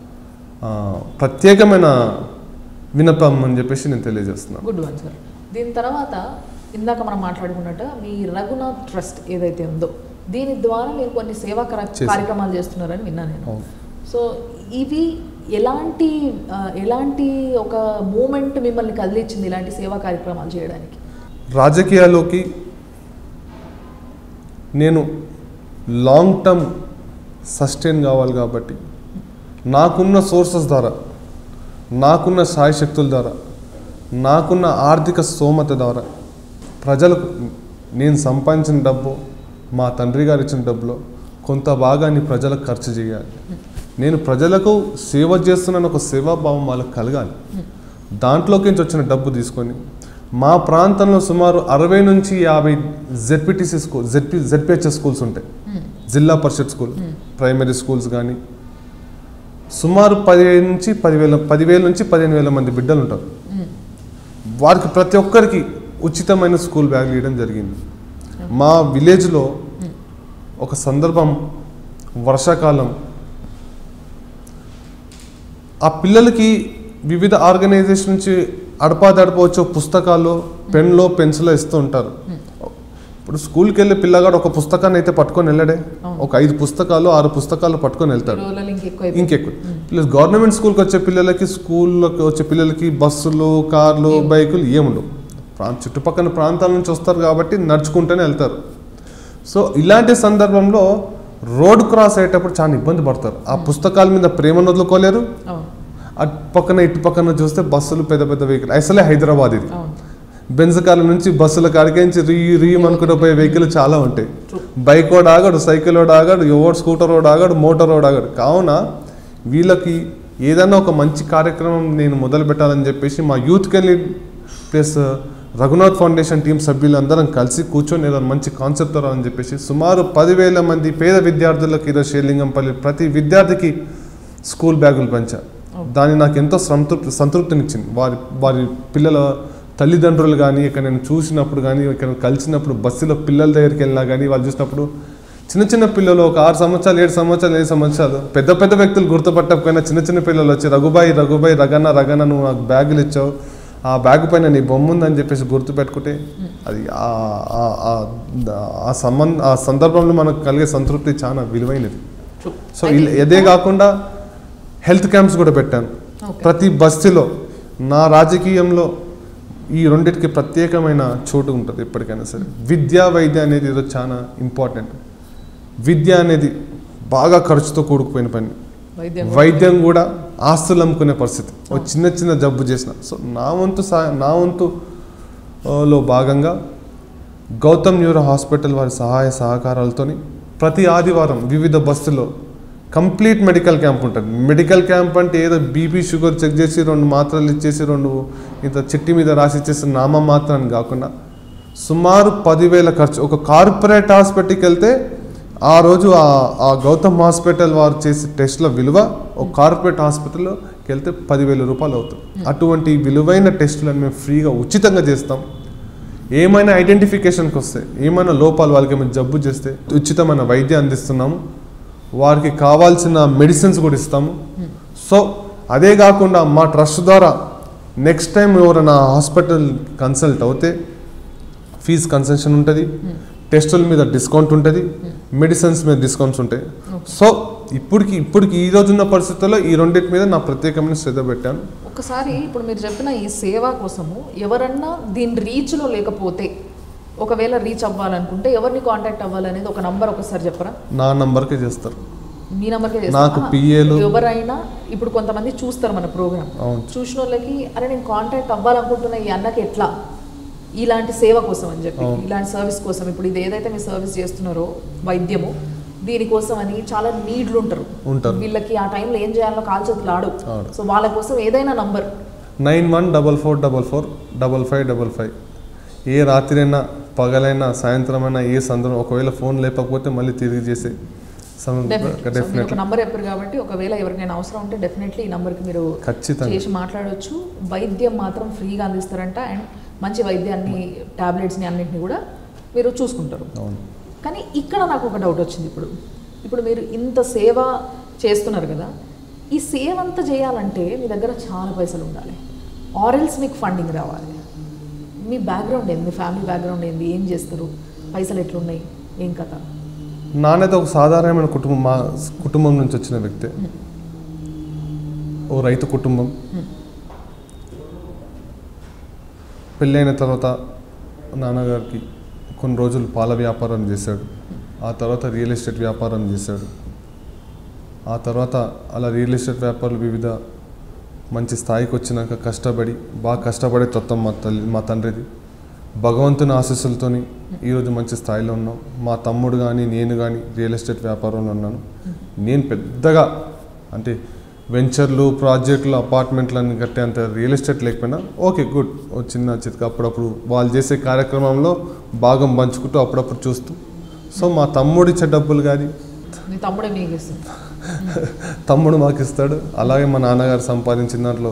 ఆ, ప్రత్యేకమైన వినపం అని చెప్పేసి నేను తెలియజేస్తున్నాను గుడ్ వన్ సార్ దీని తర్వాత ఇందాక మనం మాట్లాడుకున్నట్టు మీ రఘునాథ్ ట్రస్ట్ ఏదైతే ఉందో దీని ద్వారా మీరు కొన్ని సేవా కర- చేశాం. కార్యక్రమాలు చేస్తున్నారని విన్నాను నేను అవును. సో ఇవి ఎలాంటి ఆ, ఎలాంటి ఒక మూమెంట్ మిమ్మల్ని కదిలిచ్చింది ఇలాంటి సేవా కార్యక్రమాలు చేయడానికి రాజకీయాల్లోకి నేను లాంగ్ టర్మ్ సస్టైన్ కావాలి కాబట్టి నాకున్న సోర్సెస్ ద్వారా నాకున్న శక్తుల ద్వారా నాకున్న ఆర్థిక స్తోమత ద్వారా ప్రజలకు నేను సంపాదించిన డబ్బు మా తండ్రి గారు ఇచ్చిన డబ్బులో కొంత భాగాన్ని ప్రజలకు ఖర్చు చేయాలి నేను ప్రజలకు సేవ చేస్తున్నాను ఒక సేవాభావం వాళ్ళకి కలగాలి దాంట్లోకి నుంచి వచ్చిన డబ్బు తీసుకొని మా ప్రాంతంలో సుమారు అరవై నుంచి యాభై ZPTC school ZP ZPHS schools ఉంటాయి జిల్లా పరిషత్ స్కూల్ ప్రైమరీ స్కూల్స్ కానీ సుమారు పదిహేను నుంచి పదివేల పదివేల నుంచి పదిహేను వేల మంది బిడ్డలు ఉంటారు వారికి ప్రతి ఒక్కరికి ఉచితమైన స్కూల్ బ్యాగులు ఇవ్వడం జరిగింది మా విలేజ్లో ఒక సందర్భం వర్షాకాలం ఆ పిల్లలకి వివిధ ఆర్గనైజేషన్ నుంచి అడపాదడప వచ్చే పుస్తకాలు పెన్లో పెన్సిల్ ఇస్తూ ఉంటారు ఇప్పుడు స్కూల్కి వెళ్ళే పిల్లగాడు ఒక పుస్తకాన్ని అయితే పట్టుకొని వెళ్ళడే ఒక ఐదు పుస్తకాలు ఆరు పుస్తకాలు పట్టుకొని వెళ్తాడు రోజులలో ఇంకెక్కువ అయిపోయింది. ఇంకెక్కువ ప్లస్ గవర్నమెంట్ స్కూల్కి వచ్చే పిల్లలకి స్కూల్లోకి వచ్చే పిల్లలకి బస్సులు కార్లు బైకులు ఏముండవు ప్రాంత చుట్టుపక్కల ప్రాంతాల నుంచి వస్తారు కాబట్టి నడుచుకుంటూనే వెళ్తారు సో ఇలాంటి సందర్భంలో రోడ్ క్రాస్ అయ్యేటప్పుడు చాలా ఇబ్బంది పడతారు ఆ పుస్తకాల మీద ప్రేమను వదులుకోలేరు అవును అటు పక్కన ఇటు పక్కన చూస్తే బస్సులు పెద్ద పెద్ద వెహికల్ అసలే హైదరాబాద్ ఇది అవును బెంజ్ కార్ల నుంచి బస్సుల కాడికించి రీ రీ అనుకుంటూ పోయే వెహికల్ చాలా ఉంటాయి బైక్ వాడు ఆగాడు సైకిల్ వాడు ఆగాడు ఎవడు స్కూటర్ వాడు ఆగాడు మోటార్ వాడు ఆగాడు కావున వీళ్ళకి ఏదైనా ఒక మంచి కార్యక్రమం నేను మొదలు పెట్టాలని చెప్పేసి మా యూత్ కెళ్ళి ప్లస్ రఘునాథ్ ఫౌండేషన్ టీం సభ్యులందరం కలిసి కూర్చొని ఏదైనా మంచి కాన్సెప్ట్ అని చెప్పేసి సుమారు పదివేల మంది పేద విద్యార్థులకు ఈరోజు షేర్లింగంపల్లి ప్రతి విద్యార్థికి స్కూల్ బ్యాగులు పంచా దాన్ని నాకు ఎంతో సంతృప్తి సంతృప్తినిచ్చింది వారి వారి పిల్లల తల్లిదండ్రులు కానీ ఇక్కడ నేను చూసినప్పుడు కానీ ఇక్కడ కలిసినప్పుడు బస్సులో పిల్లల దగ్గరికి వెళ్ళినా కానీ వాళ్ళు చూసినప్పుడు చిన్న చిన్న పిల్లలు ఒక ఆరు సంవత్సరాలు ఏడు సంవత్సరాలు ఏడు సంవత్సరాలు పెద్ద పెద్ద వ్యక్తులు గుర్తుపట్టకపోయినా చిన్న చిన్న పిల్లలు వచ్చి రఘుబాయి రఘుబాయి రగన్న రగన్న నువ్వు నాకు బ్యాగులు ఇచ్చావు ఆ బ్యాగ్ పైన నీ బొమ్మ ఉందని చెప్పేసి గుర్తు పెట్టుకుంటే అది ఆ- ఆ- ఆ- ఆ సంబంధ ఆ సందర్భంలో మనకు కలిగే సంతృప్తి చాలా విలువైనది True. సో ఇలా ఇదే కాకుండా హెల్త్ క్యాంప్స్ కూడా పెట్టాను Okay. ప్రతి బస్తీలో నా రాజకీయంలో ఈ రెండింటికి ప్రత్యేకమైన చోటు ఉంటుంది ఎప్పటికైనా సరే విద్య వైద్య అనేది ఈరోజు చాలా ఇంపార్టెంట్ విద్య అనేది బాగా ఖర్చుతో కూడుకుపోయిన పని వైద్యం వైద్యం కూడా ఆస్తులు అమ్ముకునే పరిస్థితి ఒక చిన్న చిన్న జబ్బు చేసిన సో నా వంతు సా నా వంతు ఆ, లో భాగంగా గౌతమ్ న్యూరో హాస్పిటల్ వారి సహాయ సహకారాలతోని ప్రతి ఆదివారం వివిధ బస్సులో కంప్లీట్ మెడికల్ క్యాంప్ ఉంటుంది మెడికల్ క్యాంప్ అంటే ఏదో బీపీ షుగర్ చెక్ చేసి రెండు మాత్రలు ఇచ్చేసి రెండు ఇంత చిట్టి మీద రాసి ఇచ్చేసి నామ మాత్రాన్ని కాకుండా సుమారు పదివేల ఖర్చు ఒక కార్పొరేట్ హాస్పిటల్కి వెళ్తే ఆ రోజు ఆ ఆ గౌతమ్ హాస్పిటల్ వారు చేసే టెస్ట్ల విలువ ఒక కార్పొరేట్ హాస్పిటల్లోకి వెళ్తే పదివేల రూపాయలు అవుతుంది అటువంటి విలువైన టెస్టులను మేము ఫ్రీగా ఉచితంగా చేస్తాం ఏమైనా ఐడెంటిఫికేషన్కి వస్తే ఏమైనా లోపాలు వాళ్ళకి ఏమైనా జబ్బు చేస్తే ఉచితమైన వైద్యం అందిస్తున్నాము వారికి కావాల్సిన మెడిసిన్స్ కూడా ఇస్తాము సో అదే కాకుండా మా ట్రస్ట్ ద్వారా నెక్స్ట్ టైం ఎవరైనా హాస్పిటల్ కన్సల్ట్ అవుతే ఫీజు కన్సెషన్ ఉంటుంది టెస్టుల మీద డిస్కౌంట్ ఉంటుంది మెడిసిన్స్ మీద డిస్కౌంట్స్ ఉంటాయి సో ఇప్పటికి ఇప్పటికి ఈ రోజున్న పరిస్థితుల్లో ఈ రెండింటి మీద నా ప్రత్యేకమైన శ్రద్ధ పెట్టాను ఒకసారి ఇప్పుడు మీరు చెప్పిన ఈ సేవ కోసము ఎవరన్నా దీని రీచ్లో లేకపోతే ఒకవేళ రీచ్ అవ్వాలనుకుంటే ఎవరిని కాంటాక్ట్ అవ్వాలనేది ఒక నంబర్ ఒకసారి చెప్పరా నా నంబర్కే చేస్తారు మీ నంబర్కే నాకు చేస్తారా? PA లు- ఎవరైనా ఇప్పుడు కొంతమంది చూస్తారు మన ప్రోగ్రామ్ అవును. చూసిన వాళ్ళకి అరే నేను కాంటాక్ట్ అవ్వాలనుకుంటున్నా ఈ అన్నకి ఎట్లా ఇలాంటి సేవ కోసం అని చెప్పి అవును. ఇలాంటి సర్వీస్ కోసం ఇప్పుడు ఇది ఏదైతే మీరు సర్వీస్ చేస్తున్నారో వైద్యము దీనికోసం అని చాలా నీడ్లు ఉంటారు ఉంటారు. వీళ్ళకి ఆ టైంలో ఏం చేయాలో కాల్ చేతులు ఆడు ఆడు. సో వాళ్ళ కోసం ఏదైనా number nine one double four double four double five double five ఏ రాత్రైనా పగలైనా సాయంత్రం అయినా ఏ సందర్భం ఒకవేళ ఫోన్ లేకపోతే మళ్ళీ తిరిగి చేసే డెఫినెట్లీ ఒక డెఫినెట్లీ నంబర్ చెప్పారు కాబట్టి ఒకవేళ ఎవరికైనా అవసరం ఉంటే డెఫినెట్లీ ఈ నంబర్కి మీరు ఖచ్చితంగా. చేసి మాట్లాడొచ్చు వైద్యం మాత్రం ఫ్రీగా అందిస్తారంట అండ్ మంచి వైద్యాన్ని టాబ్లెట్స్ని అన్నింటిని కూడా మీరు చూసుకుంటారు అవును కానీ ఇక్కడ నాకు ఒక డౌట్ వచ్చింది ఇప్పుడు ఇప్పుడు మీరు ఇంత సేవ చేస్తున్నారు కదా ఈ సేవ అంతా చేయాలంటే మీ దగ్గర చాలా పైసలు ఉండాలి ఆరెల్స్ మీకు ఫండింగ్ రావాలి మీ బ్యాక్గ్రౌండ్ ఏంది మీ ఫ్యామిలీ బ్యాక్గ్రౌండ్ ఏంది ఏం చేస్తారు పైసలు ఎట్లున్నాయి ఏం కథ నాన్నైతే ఒక సాధారణమైన కుటుంబం మా కుటుంబం నుంచి వచ్చిన వ్యక్తే ఓ రైతు కుటుంబం పెళ్ళైన తర్వాత నాన్నగారికి కొన్ని రోజులు పాల వ్యాపారం చేశాడు ఆ తర్వాత రియల్ ఎస్టేట్ వ్యాపారం చేశాడు ఆ తర్వాత అలా రియల్ ఎస్టేట్ వ్యాపారాలు వివిధ మంచి స్థాయికి వచ్చినాక కష్టపడి బాగా కష్టపడే తత్వం మా తల్లి మా తండ్రిది భగవంతుని ఆశీస్సులతోని ఈరోజు మంచి స్థాయిలో ఉన్నాం మా తమ్ముడు కానీ నేను కానీ రియల్ ఎస్టేట్ వ్యాపారంలో ఉన్నాను నేను పెద్దగా అంటే వెంచర్లు ప్రాజెక్టులు అపార్ట్మెంట్లు అని కట్టేంత రియల్ ఎస్టేట్ లేకపోయినా ఓకే గుడ్ ఓ చిన్న చితక అప్పుడప్పుడు వాళ్ళు చేసే కార్యక్రమంలో భాగం పంచుకుంటూ అప్పుడప్పుడు చూస్తూ సో మా తమ్ముడు ఇచ్చే డబ్బులు కానీ మీ తమ్ముడే మీకు ఇస్తుంది తమ్ముడు మాకు ఇస్తాడు అలాగే మా నాన్నగారు సంపాదించిన దాంట్లో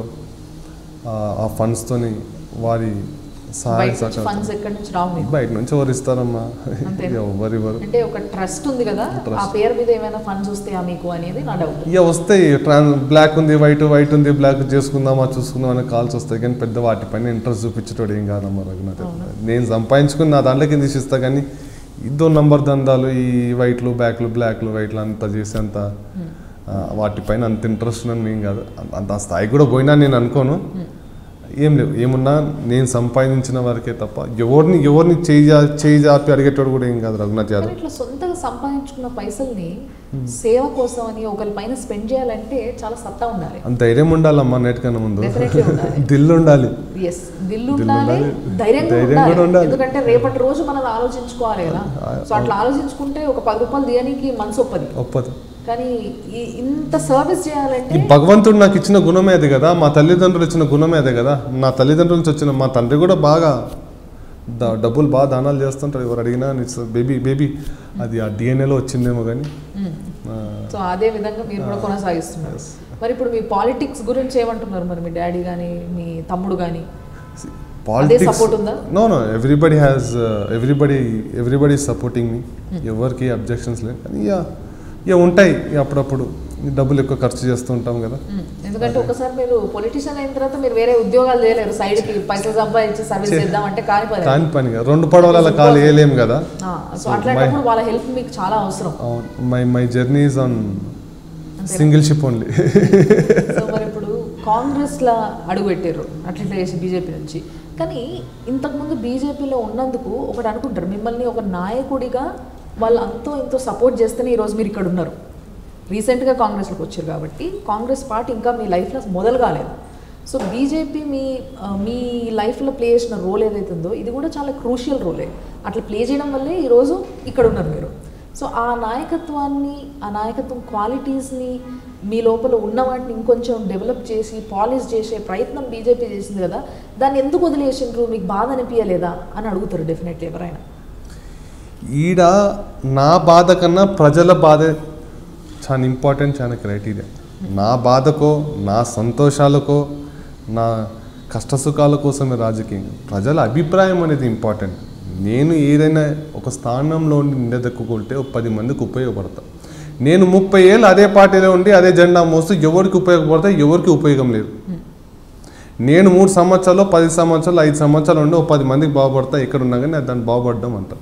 ఆ- ఆ ఫండ్స్తోని వారి సహాయ బయట నుంచి సహకారం ఫండ్స్ ఎక్కడి నుంచి రావు మీకు బయట నుంచి ఎవరు ఇస్తారమ్మా అంతేనా? ఎవరు ఇవ్వరు అంటే ఒక ట్రస్ట్ ఉంది కదా ఆ పేరు మీద ఏమైనా ఫండ్స్ వస్తాయా మీకు అనేది నా డౌట్ ఇక వస్తాయి ట్రాన్ బ్లాక్ ఉంది వైట్ వైట్ ఉంది బ్లాక్ చేసుకుందామా చూసుకుందాం అనే కాల్స్ వస్తాయి కానీ పెద్ద వాటిపైన ఇంట్రెస్ట్ చూపించేటోడు ఏం కాదమ్మా రఘునాథ్ నేను సంపాదించుకుని నా దాంట్లోకి తీసి ఇస్తా కానీ ఇద్దో నంబర్ దందాలు ఈ వైట్లు బ్యాక్లు బ్లాక్లు వైట్లు అంతా చేసి అంత ఆ, వాటిపైన అంత ఇంట్రెస్ట్ ఉన్నది ఏం కాదు అంత- అంత ఆ స్థాయికి కూడా పోయినా నేను అనుకోను ఏం లేవు ఏమున్నా నేను సంపాదించిన వరకే తప్ప ఎవరిని ఎవరిని చేయి జా- చేయి జాపి అడిగేటోడు కూడా ఏం కాదు రఘునాథ్ యాదవ్ కానీ ఇట్లా సొంతగా సంపాదించుకున్న పైసల్ని సేవ కోసం అని ఒకరి పైన స్పెండ్ చేయాలంటే చాలా సత్తా ఉండాలి అంత ధైర్యం ఉండాలమ్మా నేటికన్నా ముందు Definitely ఉండాలి. దిల్లు ఉండాలి ఎస్ దిల్లు దిల్లు ఉండాలి ఉండాలి, ధైర్యం ధైర్యం ఉండాలి కూడా ఉండాలి. ఎందుకంటే రేపటి రోజు మనం ఆలోచించుకోవాలి కదా సో అట్లా ఆలోచించుకుంటే ఒక పది రూపాయలు తీయడానికి మనసు ఒప్పది ఒప్పదు కానీ ఈ ఇంత సర్వీస్ చేయాలంటే ఈ భగవంతుడు నాకు ఇచ్చిన గుణమే అది కదా మా తల్లిదండ్రులు ఇచ్చిన గుణమే అదే కదా నా తల్లిదండ్రుల నుంచి వచ్చిన మా తండ్రి కూడా బాగా ద- డబ్బులు బాగా దానాలు చేస్తుంటారు ఎవరు అడిగినా బేబీ బేబీ అది ఆ డిఎన్ఏలో వచ్చిందేమో కానీ ఆ, సో అదే విధంగా మీరు కూడా కొనసాగిస్తున్నారు మరి ఇప్పుడు మీ పాలిటిక్స్ గురించి ఏమంటున్నారు మరి మీ డాడీ కానీ మీ తమ్ముడు కానీ పాలిటిక్స్ support ఉందా? No no everybody has everybody everybody supporting మీ ఎవరికి అబ్జెక్షన్స్ లేవు కానీ ఇక ఇక ఉంటాయి ఇక అప్పుడప్పుడు ఈ డబ్బులు ఎక్కువ ఖర్చు చేస్తూ ఉంటాం కదా మ్మ్. ఎందుకంటే ఒకసారి మీరు పొలిటీషియన్ అయిన తర్వాత మీరు వేరే ఉద్యోగాలు చేయలేరు సైడ్ కి పైసలు సంపాదించి సర్వీస్ చేద్దాం అంటే కాని పని కాని పనిగా రెండు పడవల కాలు వేయలేం కదా సో అట్లాంటప్పుడు వాళ్ళ హెల్ప్ మీకు చాలా అవసరం my my journey is on single ship only so మరి ఇప్పుడు కాంగ్రెస్ లా అడుగు పెట్టారు అట్లా చేసి బీజేపీ నుంచి కానీ ఇంతకుముందు బీజేపీలో ఉన్నందుకు ఒకటి అనుకుంటారు మిమ్మల్ని ఒక నాయకుడిగా వాళ్ళు అంతో ఇంతో సపోర్ట్ చేస్తేనే ఈరోజు మీరు ఇక్కడ ఉన్నారు రీసెంట్గా కాంగ్రెస్లోకి వచ్చారు కాబట్టి కాంగ్రెస్ పార్టీ ఇంకా మీ లైఫ్లో మొదలు కాలేదు సో బీజేపీ మీ ఆ, మీ లైఫ్లో ప్లే చేసిన రోల్ ఏదైతే ఉందో ఇది కూడా చాలా క్రూషియల్ రోలే అట్లా ప్లే చేయడం వల్లే ఈరోజు ఇక్కడ ఉన్నారు మీరు సో ఆ నాయకత్వాన్ని ఆ నాయకత్వం క్వాలిటీస్ని మీ లోపల ఉన్న వాటిని ఇంకొంచెం డెవలప్ చేసి పాలిష్ చేసే ప్రయత్నం బీజేపీ చేసింది కదా దాన్ని ఎందుకు వదిలేసిండ్రు మీకు బాధ అనిపించలేదా అని అడుగుతారు డెఫినెట్లీ ఎవరైనా ఈడ నా బాధ కన్నా ప్రజల బాధే చాలా ఇంపార్టెంట్ చాలా క్రైటీరియా నా బాధకో నా సంతోషాలకో నా కష్టసుఖాల కోసమే రాజకీయం ప్రజల అభిప్రాయం అనేది ఇంపార్టెంట్ నేను ఏదైనా ఒక స్థానంలో ఉండి నిలదొక్కుంటే ఒక పది మందికి ఉపయోగపడతా నేను ముప్పై ఏళ్ళు అదే పార్టీలో ఉండి అదే జెండా మోస్తూ ఎవరికి ఉపయోగపడతా ఎవరికి ఉపయోగం లేదు నేను మూడు సంవత్సరాలు పది సంవత్సరాలు ఐదు సంవత్సరాలు ఉండి ఒక పది మందికి బాగుపడతా ఎక్కడ ఉన్నా కానీ అది దాన్ని బాగుపడడం అంటారు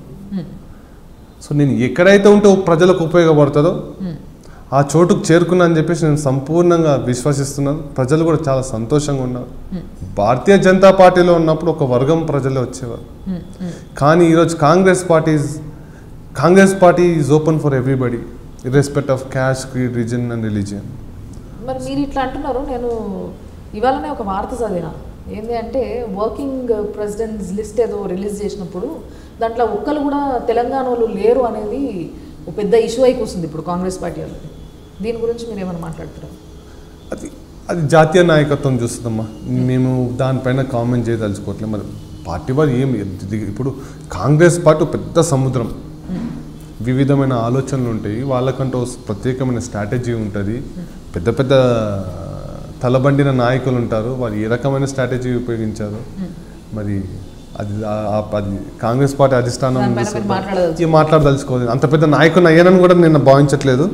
సో నేను ఎక్కడైతే ఉంటే ప్రజలకు ఉపయోగపడుతుందో ఆ చోటుకు చేరుకున్నా అని చెప్పేసి నేను సంపూర్ణంగా విశ్వసిస్తున్నాను ప్రజలు కూడా చాలా సంతోషంగా ఉన్నారు భారతీయ జనతా పార్టీలో ఉన్నప్పుడు ఒక వర్గం ప్రజలే వచ్చేవారు కానీ ఈరోజు Congress party Congress party is open for everybody irrespective of caste creed region and religion మరి మీరు ఇట్లా అంటున్నారు నేను ఇవాళనే ఒక వార్త చదివిన ఏంటి అంటే వర్కింగ్ ప్రెసిడెంట్స్ లిస్ట్ ఏదో రిలీజ్ చేసినప్పుడు దాంట్లో ఒక్కరు కూడా తెలంగాణ వాళ్ళు లేరు అనేది ఒక పెద్ద ఇష్యూ అయి కూర్చుంది ఇప్పుడు కాంగ్రెస్ పార్టీ వాళ్ళకి దీని గురించి మీరు ఏమైనా మాట్లాడుతున్నారు అది అది జాతీయ నాయకత్వం చూస్తుందమ్మా మేము దానిపైన కామెంట్ చేయదలుచుకోవట్లేదు మరి పార్టీ వారు ఏం ఇది ఇప్పుడు కాంగ్రెస్ పార్టీ ఒక పెద్ద సముద్రం వివిధమైన ఆలోచనలు ఉంటాయి వాళ్ళకంటూ ఒక ప్రత్యేకమైన స్ట్రాటజీ ఉంటుంది పెద్ద పెద్ద తలబండిన నాయకులు ఉంటారు వారు ఏ రకమైన స్ట్రాటజీ ఉపయోగించారు మరి అది ఆ- ఆ- అది కాంగ్రెస్ పార్టీ అధిష్టానం దానిపైన మీరు చూస్తుందా? మాట్లాడదలుచు- ఇక మాట్లాడదలుచుకోలేదు అంత పెద్ద నాయకుని అయ్యానని కూడా నేను భావించట్లేదు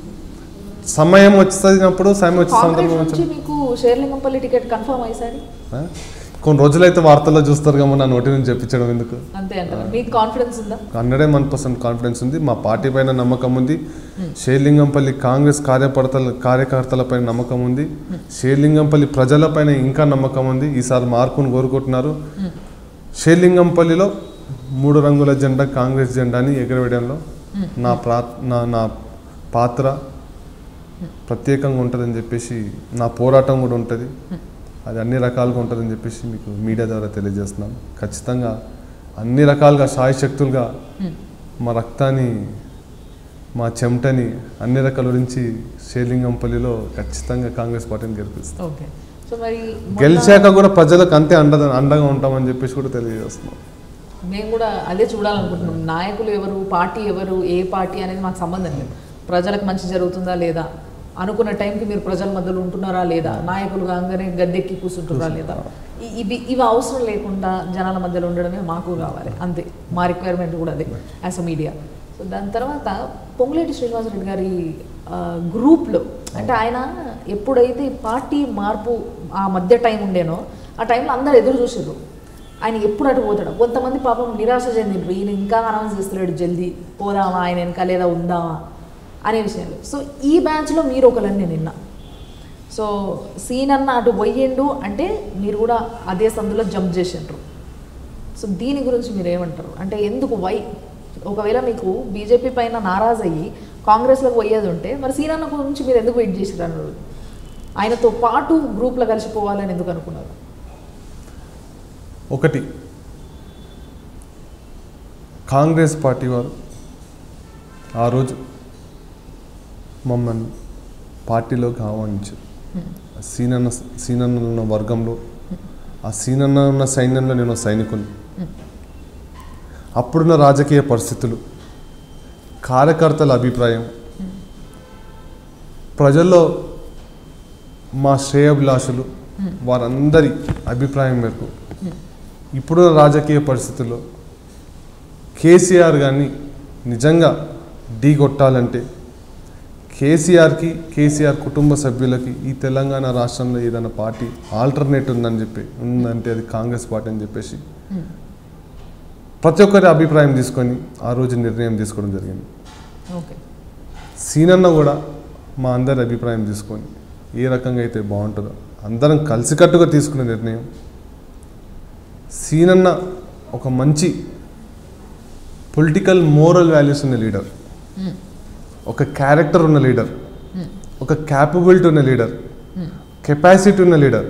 సమయం వచ్చినప్పుడు సమయం వచ్చే కాంగ్రెస్ సందర్భం నుంచి వచ్చినప్పుడు మీకు షేర్లింగంపల్లి టికెట్ కన్ఫర్మ్ అయ్యారు ఆ? కొన్ని రోజులైతే వార్తల్లో చూస్తారు కదా నా నోటి నుంచి చెప్పించడం ఎందుకు అంతే అంటారు మీకు కాన్ఫిడెన్స్ ఉందా హండ్రెడ్ వన్ పర్సెంట్ కాన్ఫిడెన్స్ ఉంది మా పార్టీ పైన నమ్మకం ఉంది షేర్లింగంపల్లి కాంగ్రెస్ కార్యకర్తల కార్యకర్తలపైన నమ్మకం ఉంది షేర్లింగంపల్లి ప్రజలపైన ఇంకా నమ్మకం ఉంది ఈసారి మార్పును కోరుకుంటున్నారు షేర్లింగంపల్లిలో మూడు రంగుల జెండా కాంగ్రెస్ జెండాని ఎగరవేయడంలో నా ప్రా నా నా పాత్ర ప్రత్యేకంగా ఉంటుందని చెప్పేసి నా పోరాటం కూడా ఉంటుంది అది అన్ని రకాలుగా ఉంటుందని చెప్పేసి మీకు మీడియా ద్వారా తెలియజేస్తున్నాను ఖచ్చితంగా అన్ని రకాలుగా సాయశక్తులుగా మా రక్తాన్ని మా చెమటని అన్ని రకాల నుంచి షేర్లింగంపల్లిలో ఖచ్చితంగా కాంగ్రెస్ పార్టీని గెలిపిస్తాం ఓకే సో మరి మొన్న గెలిచాక కూడా ప్రజలకు అంతే అండ అండగా ఉంటామని చెప్పేసి కూడా తెలియజేస్తున్నాం మేము కూడా అదే చూడాలనుకుంటున్నాం నాయకులు ఎవరు పార్టీ ఎవరు ఏ పార్టీ అనేది మాకు సంబంధం లేదు ప్రజలకు మంచి జరుగుతుందా లేదా అనుకున్న టైంకి మీరు ప్రజల మధ్యలో ఉంటున్నారా లేదా నాయకులు కాగానే గద్దెక్కి కూర్చుంటున్నారా లేదా ఇ- ఇవి ఇవి అవసరం లేకుండా జనాల మధ్యలో ఉండడమే మాకు కావాలి అంతే మా రిక్వైర్మెంట్ కూడా అదే యాజ్ అ మీడియా సో దాని తర్వాత పొంగులేటి శ్రీనివాసరెడ్డి గారి ఆ, గ్రూప్లో అంటే ఆయన ఎప్పుడైతే ఈ పార్టీ మార్పు ఆ మధ్య టైం ఉండేనో ఆ టైంలో అందరు ఎదురు చూసారు ఆయన ఎప్పుడు అటు పోతాడు కొంతమంది పాపం నిరాశ చెందిండ్రు ఈయన ఇంకా అనౌన్స్ చేస్తున్నాడు జల్దీ పోదామా ఆయన వెనక లేదా ఉందామా అనే విషయాలు సో ఈ బ్యాచ్లో మీరు ఒకళ్ళని నేను విన్నా సో సీన్ అన్న అటు పోయిండు అంటే మీరు కూడా అదే సందులో జంప్ చేసిండ్రు సో దీని గురించి మీరు ఏమంటారు అంటే ఎందుకు వై ఒకవేళ మీకు బీజేపీ పైన నారాజ్ అయ్యి కాంగ్రెస్లోకి పోయేది ఉంటే మరి సీన్ అన్న గురించి మీరు ఎందుకు వెయిట్ చేసిర్రు అన్నారు ఆయనతో పాటు గ్రూప్లో కలిసిపోవాలని ఎందుకు అనుకున్నారు ఒకటి కాంగ్రెస్ పార్టీ వారు ఆ రోజు మమ్మల్ని పార్టీలోకి ఆహ్వానించారు సీనన్న సీనన్న ఉన్న వర్గంలో ఆ సీనన్న ఉన్న సైన్యంలో నేను సైనికుని అప్పుడున్న రాజకీయ పరిస్థితులు కార్యకర్తల అభిప్రాయం ప్రజల్లో మా శ్రేయభిలాషులు వారందరి అభిప్రాయం మేరకు ఇప్పుడున్న రాజకీయ పరిస్థితుల్లో కేసీఆర్ గారిని నిజంగా ఢీకొట్టాలంటే కేసీఆర్కి కేసీఆర్ కుటుంబ సభ్యులకి ఈ తెలంగాణ రాష్ట్రంలో ఏదైనా పార్టీ ఆల్టర్నేట్ ఉందని చెప్పి ఉందంటే అది కాంగ్రెస్ పార్టీ అని చెప్పేసి ప్రతి ఒక్కరి అభిప్రాయం తీసుకొని ఆ రోజు నిర్ణయం తీసుకోవడం జరిగింది ఓకే సీనన్న కూడా మా అందరి అభిప్రాయం తీసుకొని ఏ రకంగా అయితే బాగుంటుందో అందరం కలిసికట్టుగా తీసుకునే నిర్ణయం సీనన్న ఒక మంచి పొలిటికల్ మోరల్ వాల్యూస్ ఉన్న లీడర్ ఒక క్యారెక్టర్ ఉన్న లీడర్ ఒక క్యాపబిలిటీ ఉన్న లీడర్ కెపాసిటీ ఉన్న లీడర్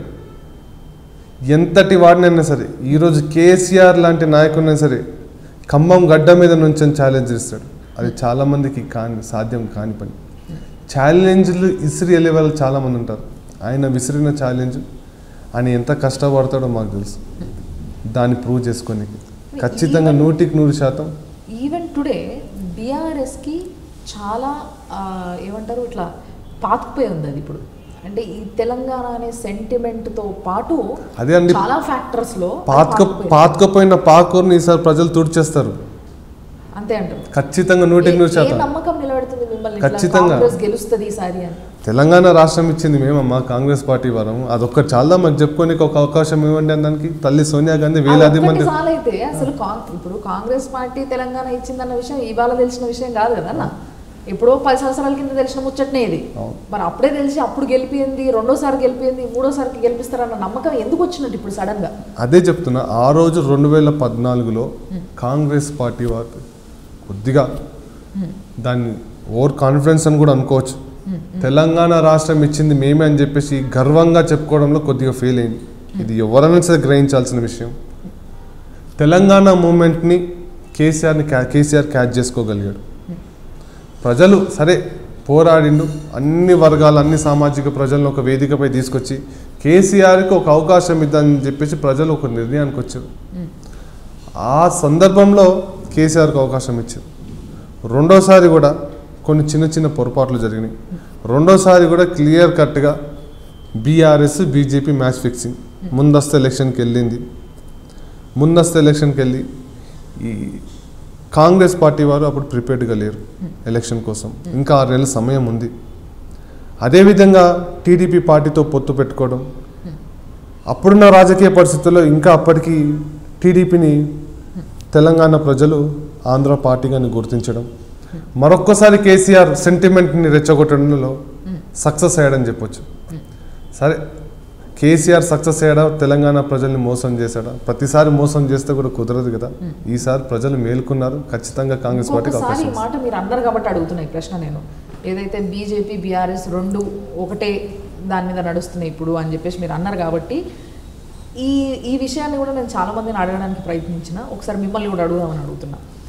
ఎంతటి వాడినైనా సరే ఈరోజు కేసీఆర్ లాంటి నాయకుడినైనా సరే ఖమ్మం గడ్డ మీద నుంచి ఛాలెంజ్ చేస్తాడు అది చాలామందికి కాని సాధ్యం కాని పని ఛాలెంజ్లు ఇసిరి వెళ్ళే వాళ్ళు చాలామంది ఉంటారు ఆయన విసిరిన ఛాలెంజ్ ఆయన ఎంత కష్టపడతాడో మాకు తెలుసు దాన్ని ప్రూవ్ చేసుకొని ఖచ్చితంగా నూటికి నూరు శాతం ఈవెన్ టుడే బీఆర్ఎస్కి చాలా ఆ, ఏమంటారు ఇట్లా పాతుకుపోయి ఉంది అది ఇప్పుడు అంటే ఈ తెలంగాణ అనే సెంటిమెంట్తో పాటు అదే అండి చాలా ఫ్యాక్టర్స్లో పాతక పాతకపోయిన పాకూరుని ఈసారి ప్రజలు తుడిచేస్తారు అంతే అంటారు ఖచ్చితంగా నూటికి నూరు ఏ- ఏ శాతం నమ్మకం నిలబెడుతుంది మిమ్మల్ని ఇట్లా ఖచ్చితంగా. కాంగ్రెస్ గెలుస్తుంది ఈసారి అని తెలంగాణ రాష్ట్రం ఇచ్చింది మేమమ్మా కాంగ్రెస్ పార్టీ వరం అదొక్కటి చాలా మాకు చెప్పుకోనికి ఒక అవకాశం ఇవ్వండి అని దానికి తల్లి సోనియా గాంధీ వేలాది మంది సాల్ అయితే అసలు కాంగ్- ఇప్పుడు కాంగ్రెస్ పార్టీ తెలంగాణ ఇచ్చిందన్న విషయం ఇవాళ తెలిసిన విషయం కాదు కదా అన్న ఎప్పుడో పది సంవత్సరాల కింద తెలిసిన ముచ్చటనే ఇది అవును. మరి అప్పుడే తెలిసి అప్పుడు గెలిపింది రెండోసారి గెలిపింది మూడోసారికి గెలిపిస్తారన్న నమ్మకం ఎందుకు వచ్చినట్టు ఇప్పుడు సడన్ గా అదే చెప్తున్నా ఆ రోజు రెండు వేల పద్నాలుగులో కాంగ్రెస్ పార్టీ వారు కొద్దిగా దాన్ని ఓవర్ కాన్ఫిడెన్స్ అని కూడా అనుకోవచ్చు తెలంగాణ రాష్ట్రం ఇచ్చింది మేమే అని చెప్పేసి గర్వంగా చెప్పుకోవడంలో కొద్దిగా ఫెయిల్ అయింది ఇది ఎవరైనా సరే గ్రహించాల్సిన విషయం తెలంగాణ మూమెంట్ని కేసీఆర్ని క్యా కేసీఆర్ క్యాచ్ చేసుకోగలిగాడు ప్రజలు సరే పోరాడిండు అన్ని వర్గాలు అన్ని సామాజిక ప్రజలను ఒక వేదికపై తీసుకొచ్చి కేసీఆర్కి ఒక అవకాశం ఇద్దని చెప్పేసి ప్రజలు ఒక నిర్ణయానికి వచ్చారు ఆ సందర్భంలో కేసీఆర్కి అవకాశం ఇచ్చారు రెండోసారి కూడా కొన్ని చిన్న చిన్న పొరపాట్లు జరిగినాయి రెండోసారి కూడా క్లియర్ కట్గా బీఆర్ఎస్ బీజేపీ మ్యాచ్ ఫిక్సింగ్ ముందస్తు ఎలక్షన్కి వెళ్ళింది ముందస్తు ఎలక్షన్కి వెళ్ళి ఈ కాంగ్రెస్ పార్టీ వారు అప్పుడు ప్రిపేర్డ్గా లేరు ఎలక్షన్ కోసం ఇంకా ఆరు నెలల సమయం ఉంది అదేవిధంగా టీడీపీ పార్టీతో పొత్తు పెట్టుకోవడం అప్పుడున్న రాజకీయ పరిస్థితుల్లో ఇంకా అప్పటికి టీడీపీని తెలంగాణ ప్రజలు ఆంధ్ర పార్టీగాని గుర్తించడం మరొక్కసారి కేసీఆర్ సెంటిమెంట్ని రెచ్చగొట్టడంలో సక్సెస్ అయ్యాడని చెప్పొచ్చు సరే కేసీఆర్ సక్సెస్ అయ్యాడా తెలంగాణ ప్రజల్ని మోసం చేశాడా ప్రతిసారి మోసం చేస్తే కూడా కుదరదు కదా ఈసారి ప్రజలు మేల్కొన్నారు ఖచ్చితంగా కాంగ్రెస్ పార్టీకి ఇంకొకసారి అవకాశం ఈ ఇస్తుంది. మాట మీరు అన్నారు కాబట్టి అడుగుతున్నా ఈ ప్రశ్న నేను ఏదైతే బీజేపీ బీఆర్ఎస్ రెండు ఒకటే దాని మీద నడుస్తున్నాయి ఇప్పుడు అని చెప్పేసి మీరు అన్నారు కాబట్టి ఈ ఈ విషయాన్ని కూడా నేను చాలా మందిని అడగడానికి ప్రయత్నించిన ఒకసారి మిమ్మల్ని కూడా అడుగుదామని అడుగుతున్నా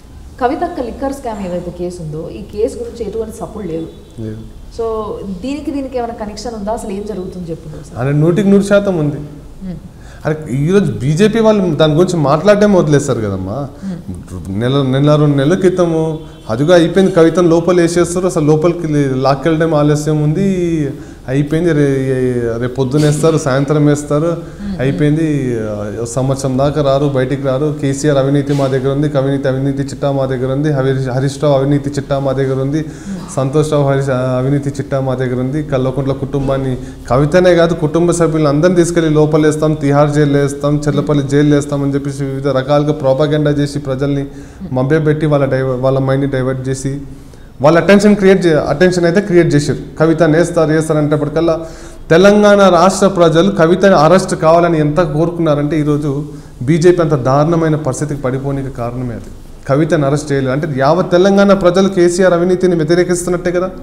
కవితక్క లిక్కర్ స్కామ్ ఏదైతే కేసు ఉందో ఈ కేసు గురించి ఎటువంటి సపోర్ట్ లేదు లేదు సో దీనికి దీనికి ఏమైనా కనెక్షన్ ఉందా అసలు ఏం జరుగుతుంది చెప్పు సార్ ఆయన నూటికి నూరు శాతం ఉంది అరే ఈరోజు బీజేపీ వాళ్ళు దాని గురించి మాట్లాడటమే వదిలేస్తారు కదమ్మా నెల నెల రెండు నెలల క్రితము అదిగా అయిపోయింది కవితను లోపల వేసేస్తారు అసలు లోపలికి లాక్కెళ్ళడం ఆలస్యం ఉంది అయిపోయింది రే రేపు పొద్దున వేస్తారు సాయంత్రం వేస్తారు అయిపోయింది ఆ, సంవత్సరం దాకా రారు బయటికి రారు కేసీఆర్ అవినీతి మా దగ్గర ఉంది కవినీతి అవినీతి చిట్టా మా దగ్గర ఉంది హరీష్ హరీష్ రావు అవినీతి చిట్టా మా దగ్గర ఉంది సంతోష్ రావు హరీష్ అవినీతి చిట్టా మా దగ్గర ఉంది కల్వకుంట్ల కుటుంబాన్ని కవితనే కాదు కుటుంబ సభ్యులను అందరిని తీసుకెళ్లి లోపలేస్తాం తిహార్ జైలు వేస్తాం చెర్లపల్లి జైలు వేస్తామని చెప్పేసి వివిధ రకాలుగా ప్రోపగెండా చేసి ప్రజల్ని మభ్యపెట్టి వాళ్ళ డైవ వాళ్ళ మైండ్ని డైవర్ట్ చేసి వాళ్ళ అటెన్షన్ క్రియేట్ చే అటెన్షన్ అయితే క్రియేట్ చేశారు కవిత నేస్తారు వేస్తారు అంటప్పటికల్లా తెలంగాణ రాష్ట్ర ప్రజలు కవితని అరెస్ట్ కావాలని ఎంత కోరుకున్నారంటే ఈరోజు బీజేపీ అంత దారుణమైన పరిస్థితికి పడిపోనికి కారణమే అది కవితను అరెస్ట్ చేయలేదు అంటే యావత్ తెలంగాణ ప్రజలు కేసీఆర్ అవినీతిని వ్యతిరేకిస్తున్నట్టే కదా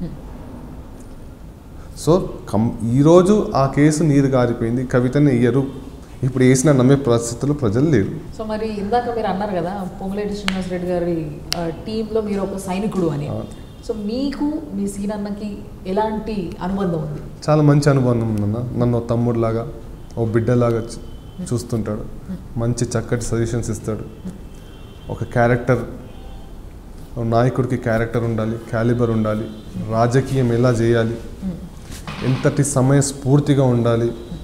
సో కం ఈరోజు ఆ కేసు నీరు గారిపోయింది కవితని ఇయ్యరు ఇప్పుడు వేసిన నమ్మే పరిస్థితులు ప్రజలు లేరు సో మరి ఇందాక మీరు అన్నారు కదా పొంగులేటి శ్రీనివాసరెడ్డి గారి ఆ, టీంలో మీరు ఒక సైనికుడు అని సో మీకు మీ సీనన్నకి ఎలాంటి అనుబంధం ఉంది చాలా మంచి అనుబంధం ఉందన్న నన్ను ఓ తమ్ముడిలాగా ఓ బిడ్డలాగా చూ- చూస్తుంటాడు మంచి చక్కటి సజెషన్స్ ఇస్తాడు ఒక క్యారెక్టర్ ఓ నాయకుడికి క్యారెక్టర్ ఉండాలి క్యాలిబర్ ఉండాలి రాజకీయం ఎలా చేయాలి ఎంతటి సమయస్ఫూర్తిగా ఉండాలి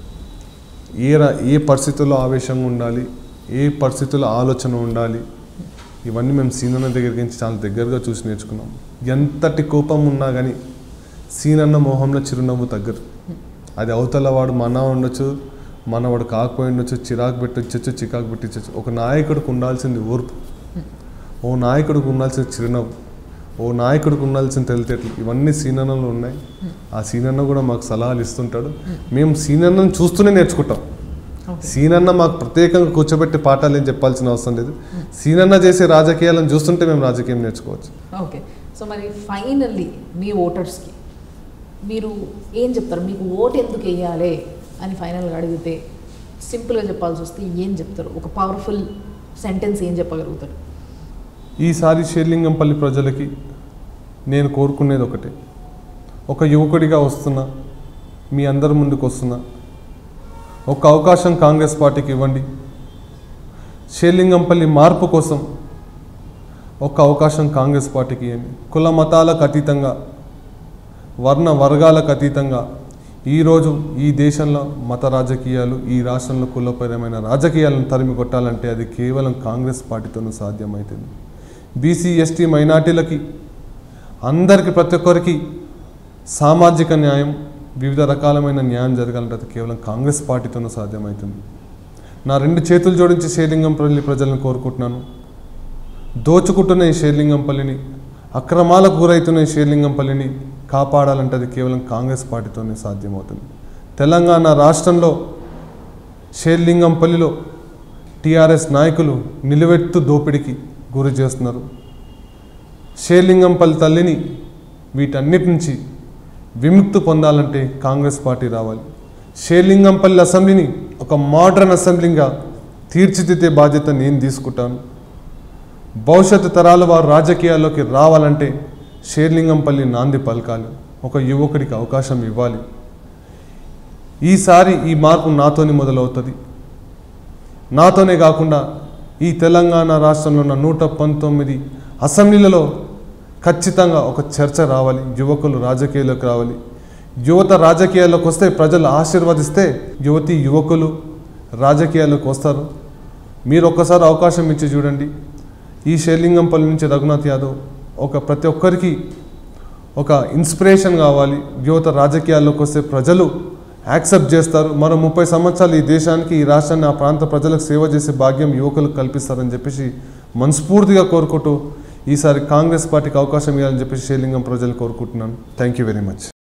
ఏ ర- ఏ పరిస్థితుల్లో ఆవేశంగా ఉండాలి ఏ పరిస్థితుల్లో ఆలోచన ఉండాలి ఇవన్నీ మేము సీనన్న దగ్గరికి నుంచి చాలా దగ్గరగా చూసి నేర్చుకున్నాం ఎంతటి కోపం ఉన్నా కానీ సీనన్న మొహంలో చిరునవ్వు తగ్గదు అది అవతల వాడు మన ఉండొచ్చు మనవాడు కాకపోయి ఉండొచ్చు చిరాకు పెట్టొచ్చు చికాకు పెట్టించచ్చు ఒక నాయకుడికి ఉండాల్సింది ఓర్పు ఓ నాయకుడికి ఉండాల్సిన చిరునవ్వు ఓ నాయకుడికి ఉండాల్సిన తెలితేటలు ఇవన్నీ సీనన్నలో ఉన్నాయి ఆ సీనన్న కూడా మాకు సలహాలు ఇస్తుంటాడు మేము సీనన్నను చూస్తూనే నేర్చుకుంటాం సీనన్న మాకు ప్రత్యేకంగా కూర్చోబెట్టి పాఠాలు ఏం చెప్పాల్సిన అవసరం లేదు సీనన్న చేసే రాజకీయాలను చూస్తుంటే మేము రాజకీయం నేర్చుకోవచ్చు ఓకే సో మరి ఫైనల్లీ మీ ఓటర్స్కి మీరు ఏం చెప్తారు మీకు ఓటు ఎందుకు వేయాలి అని ఫైనల్గా అడిగితే సింపుల్గా చెప్పాల్సి వస్తే ఏం చెప్తారు ఒక పవర్ఫుల్ సెంటెన్స్ ఏం చెప్పగలుగుతారు ఈసారి షేర్లింగంపల్లి ప్రజలకి నేను కోరుకునేది ఒకటే ఒక యువకుడిగా వస్తున్నా మీ అందరి ముందుకు వస్తున్నా ఒక అవకాశం కాంగ్రెస్ పార్టీకి ఇవ్వండి షేర్లింగంపల్లి మార్పు కోసం ఒక అవకాశం కాంగ్రెస్ పార్టీకి ఇవ్వండి కుల మతాలకు అతీతంగా వర్ణ వర్గాలకు అతీతంగా ఈరోజు ఈ దేశంలో మత రాజకీయాలు ఈ రాష్ట్రంలో కులపరమైన రాజకీయాలను తరిమి కొట్టాలంటే అది కేవలం కాంగ్రెస్ పార్టీతోనూ సాధ్యమవుతుంది బీసీ ఎస్టీ మైనార్టీలకి అందరికీ ప్రతి ఒక్కరికి సామాజిక న్యాయం వివిధ రకాలమైన న్యాయం జరగాలంటే అది కేవలం కాంగ్రెస్ పార్టీతోనూ సాధ్యమవుతుంది నా రెండు చేతులు జోడించి షేలింగంపల్లి ప్రజలను కోరుకుంటున్నాను దోచుకుంటున్న ఈ షేర్లింగంపల్లిని అక్రమాలకు గురవుతున్న ఈ షేర్లింగంపల్లిని కాపాడాలంటే అది కేవలం కాంగ్రెస్ పార్టీతోనే సాధ్యమవుతుంది తెలంగాణ రాష్ట్రంలో షేర్లింగంపల్లిలో టీఆర్ఎస్ నాయకులు నిలువెత్తు దోపిడీకి గురి చేస్తున్నారు షేర్లింగంపల్లి తల్లిని వీటన్నిటి నుంచి విముక్తి పొందాలంటే కాంగ్రెస్ పార్టీ రావాలి షేర్లింగంపల్లి అసెంబ్లీని ఒక మోడర్న్ అసెంబ్లీగా తీర్చిదిద్దే బాధ్యత నేను తీసుకుంటాను భవిష్యత్తు తరాల వారు రాజకీయాల్లోకి రావాలంటే షేర్లింగంపల్లి నాంది పలకాలి ఒక యువకుడికి అవకాశం ఇవ్వాలి ఈసారి ఈ మార్పు నాతోని మొదలవుతుంది నాతోనే కాకుండా ఈ తెలంగాణ రాష్ట్రంలో ఉన్న నూట పంతొమ్మిది అసెంబ్లీలలో ఖచ్చితంగా ఒక చర్చ రావాలి యువకులు రాజకీయాల్లోకి రావాలి యువత రాజకీయాల్లోకి వస్తే ప్రజలు ఆశీర్వదిస్తే యువతి యువకులు రాజకీయాల్లోకి వస్తారు మీరు ఒక్కసారి అవకాశం ఇచ్చి చూడండి ఈ షేర్లింగంపల్లి నుంచి రఘునాథ్ యాదవ్ ఒక ప్రతి ఒక్కరికి ఒక ఇన్స్పిరేషన్ కావాలి యువత రాజకీయాల్లోకి వస్తే ప్రజలు యాక్సెప్ట్ చేస్తారు మరో ముప్పై సంవత్సరాలు ఈ దేశానికి ఈ రాష్ట్రాన్ని ఆ ప్రాంత ప్రజలకు సేవ చేసే భాగ్యం యువకులకు కల్పిస్తారని చెప్పేసి మనస్ఫూర్తిగా కోరుకుంటూ ఈసారి కాంగ్రెస్ పార్టీకి అవకాశం ఇవ్వాలని చెప్పేసి షేర్లింగం ప్రజలు కోరుకుంటున్నాను థ్యాంక్ యూ వెరీ మచ్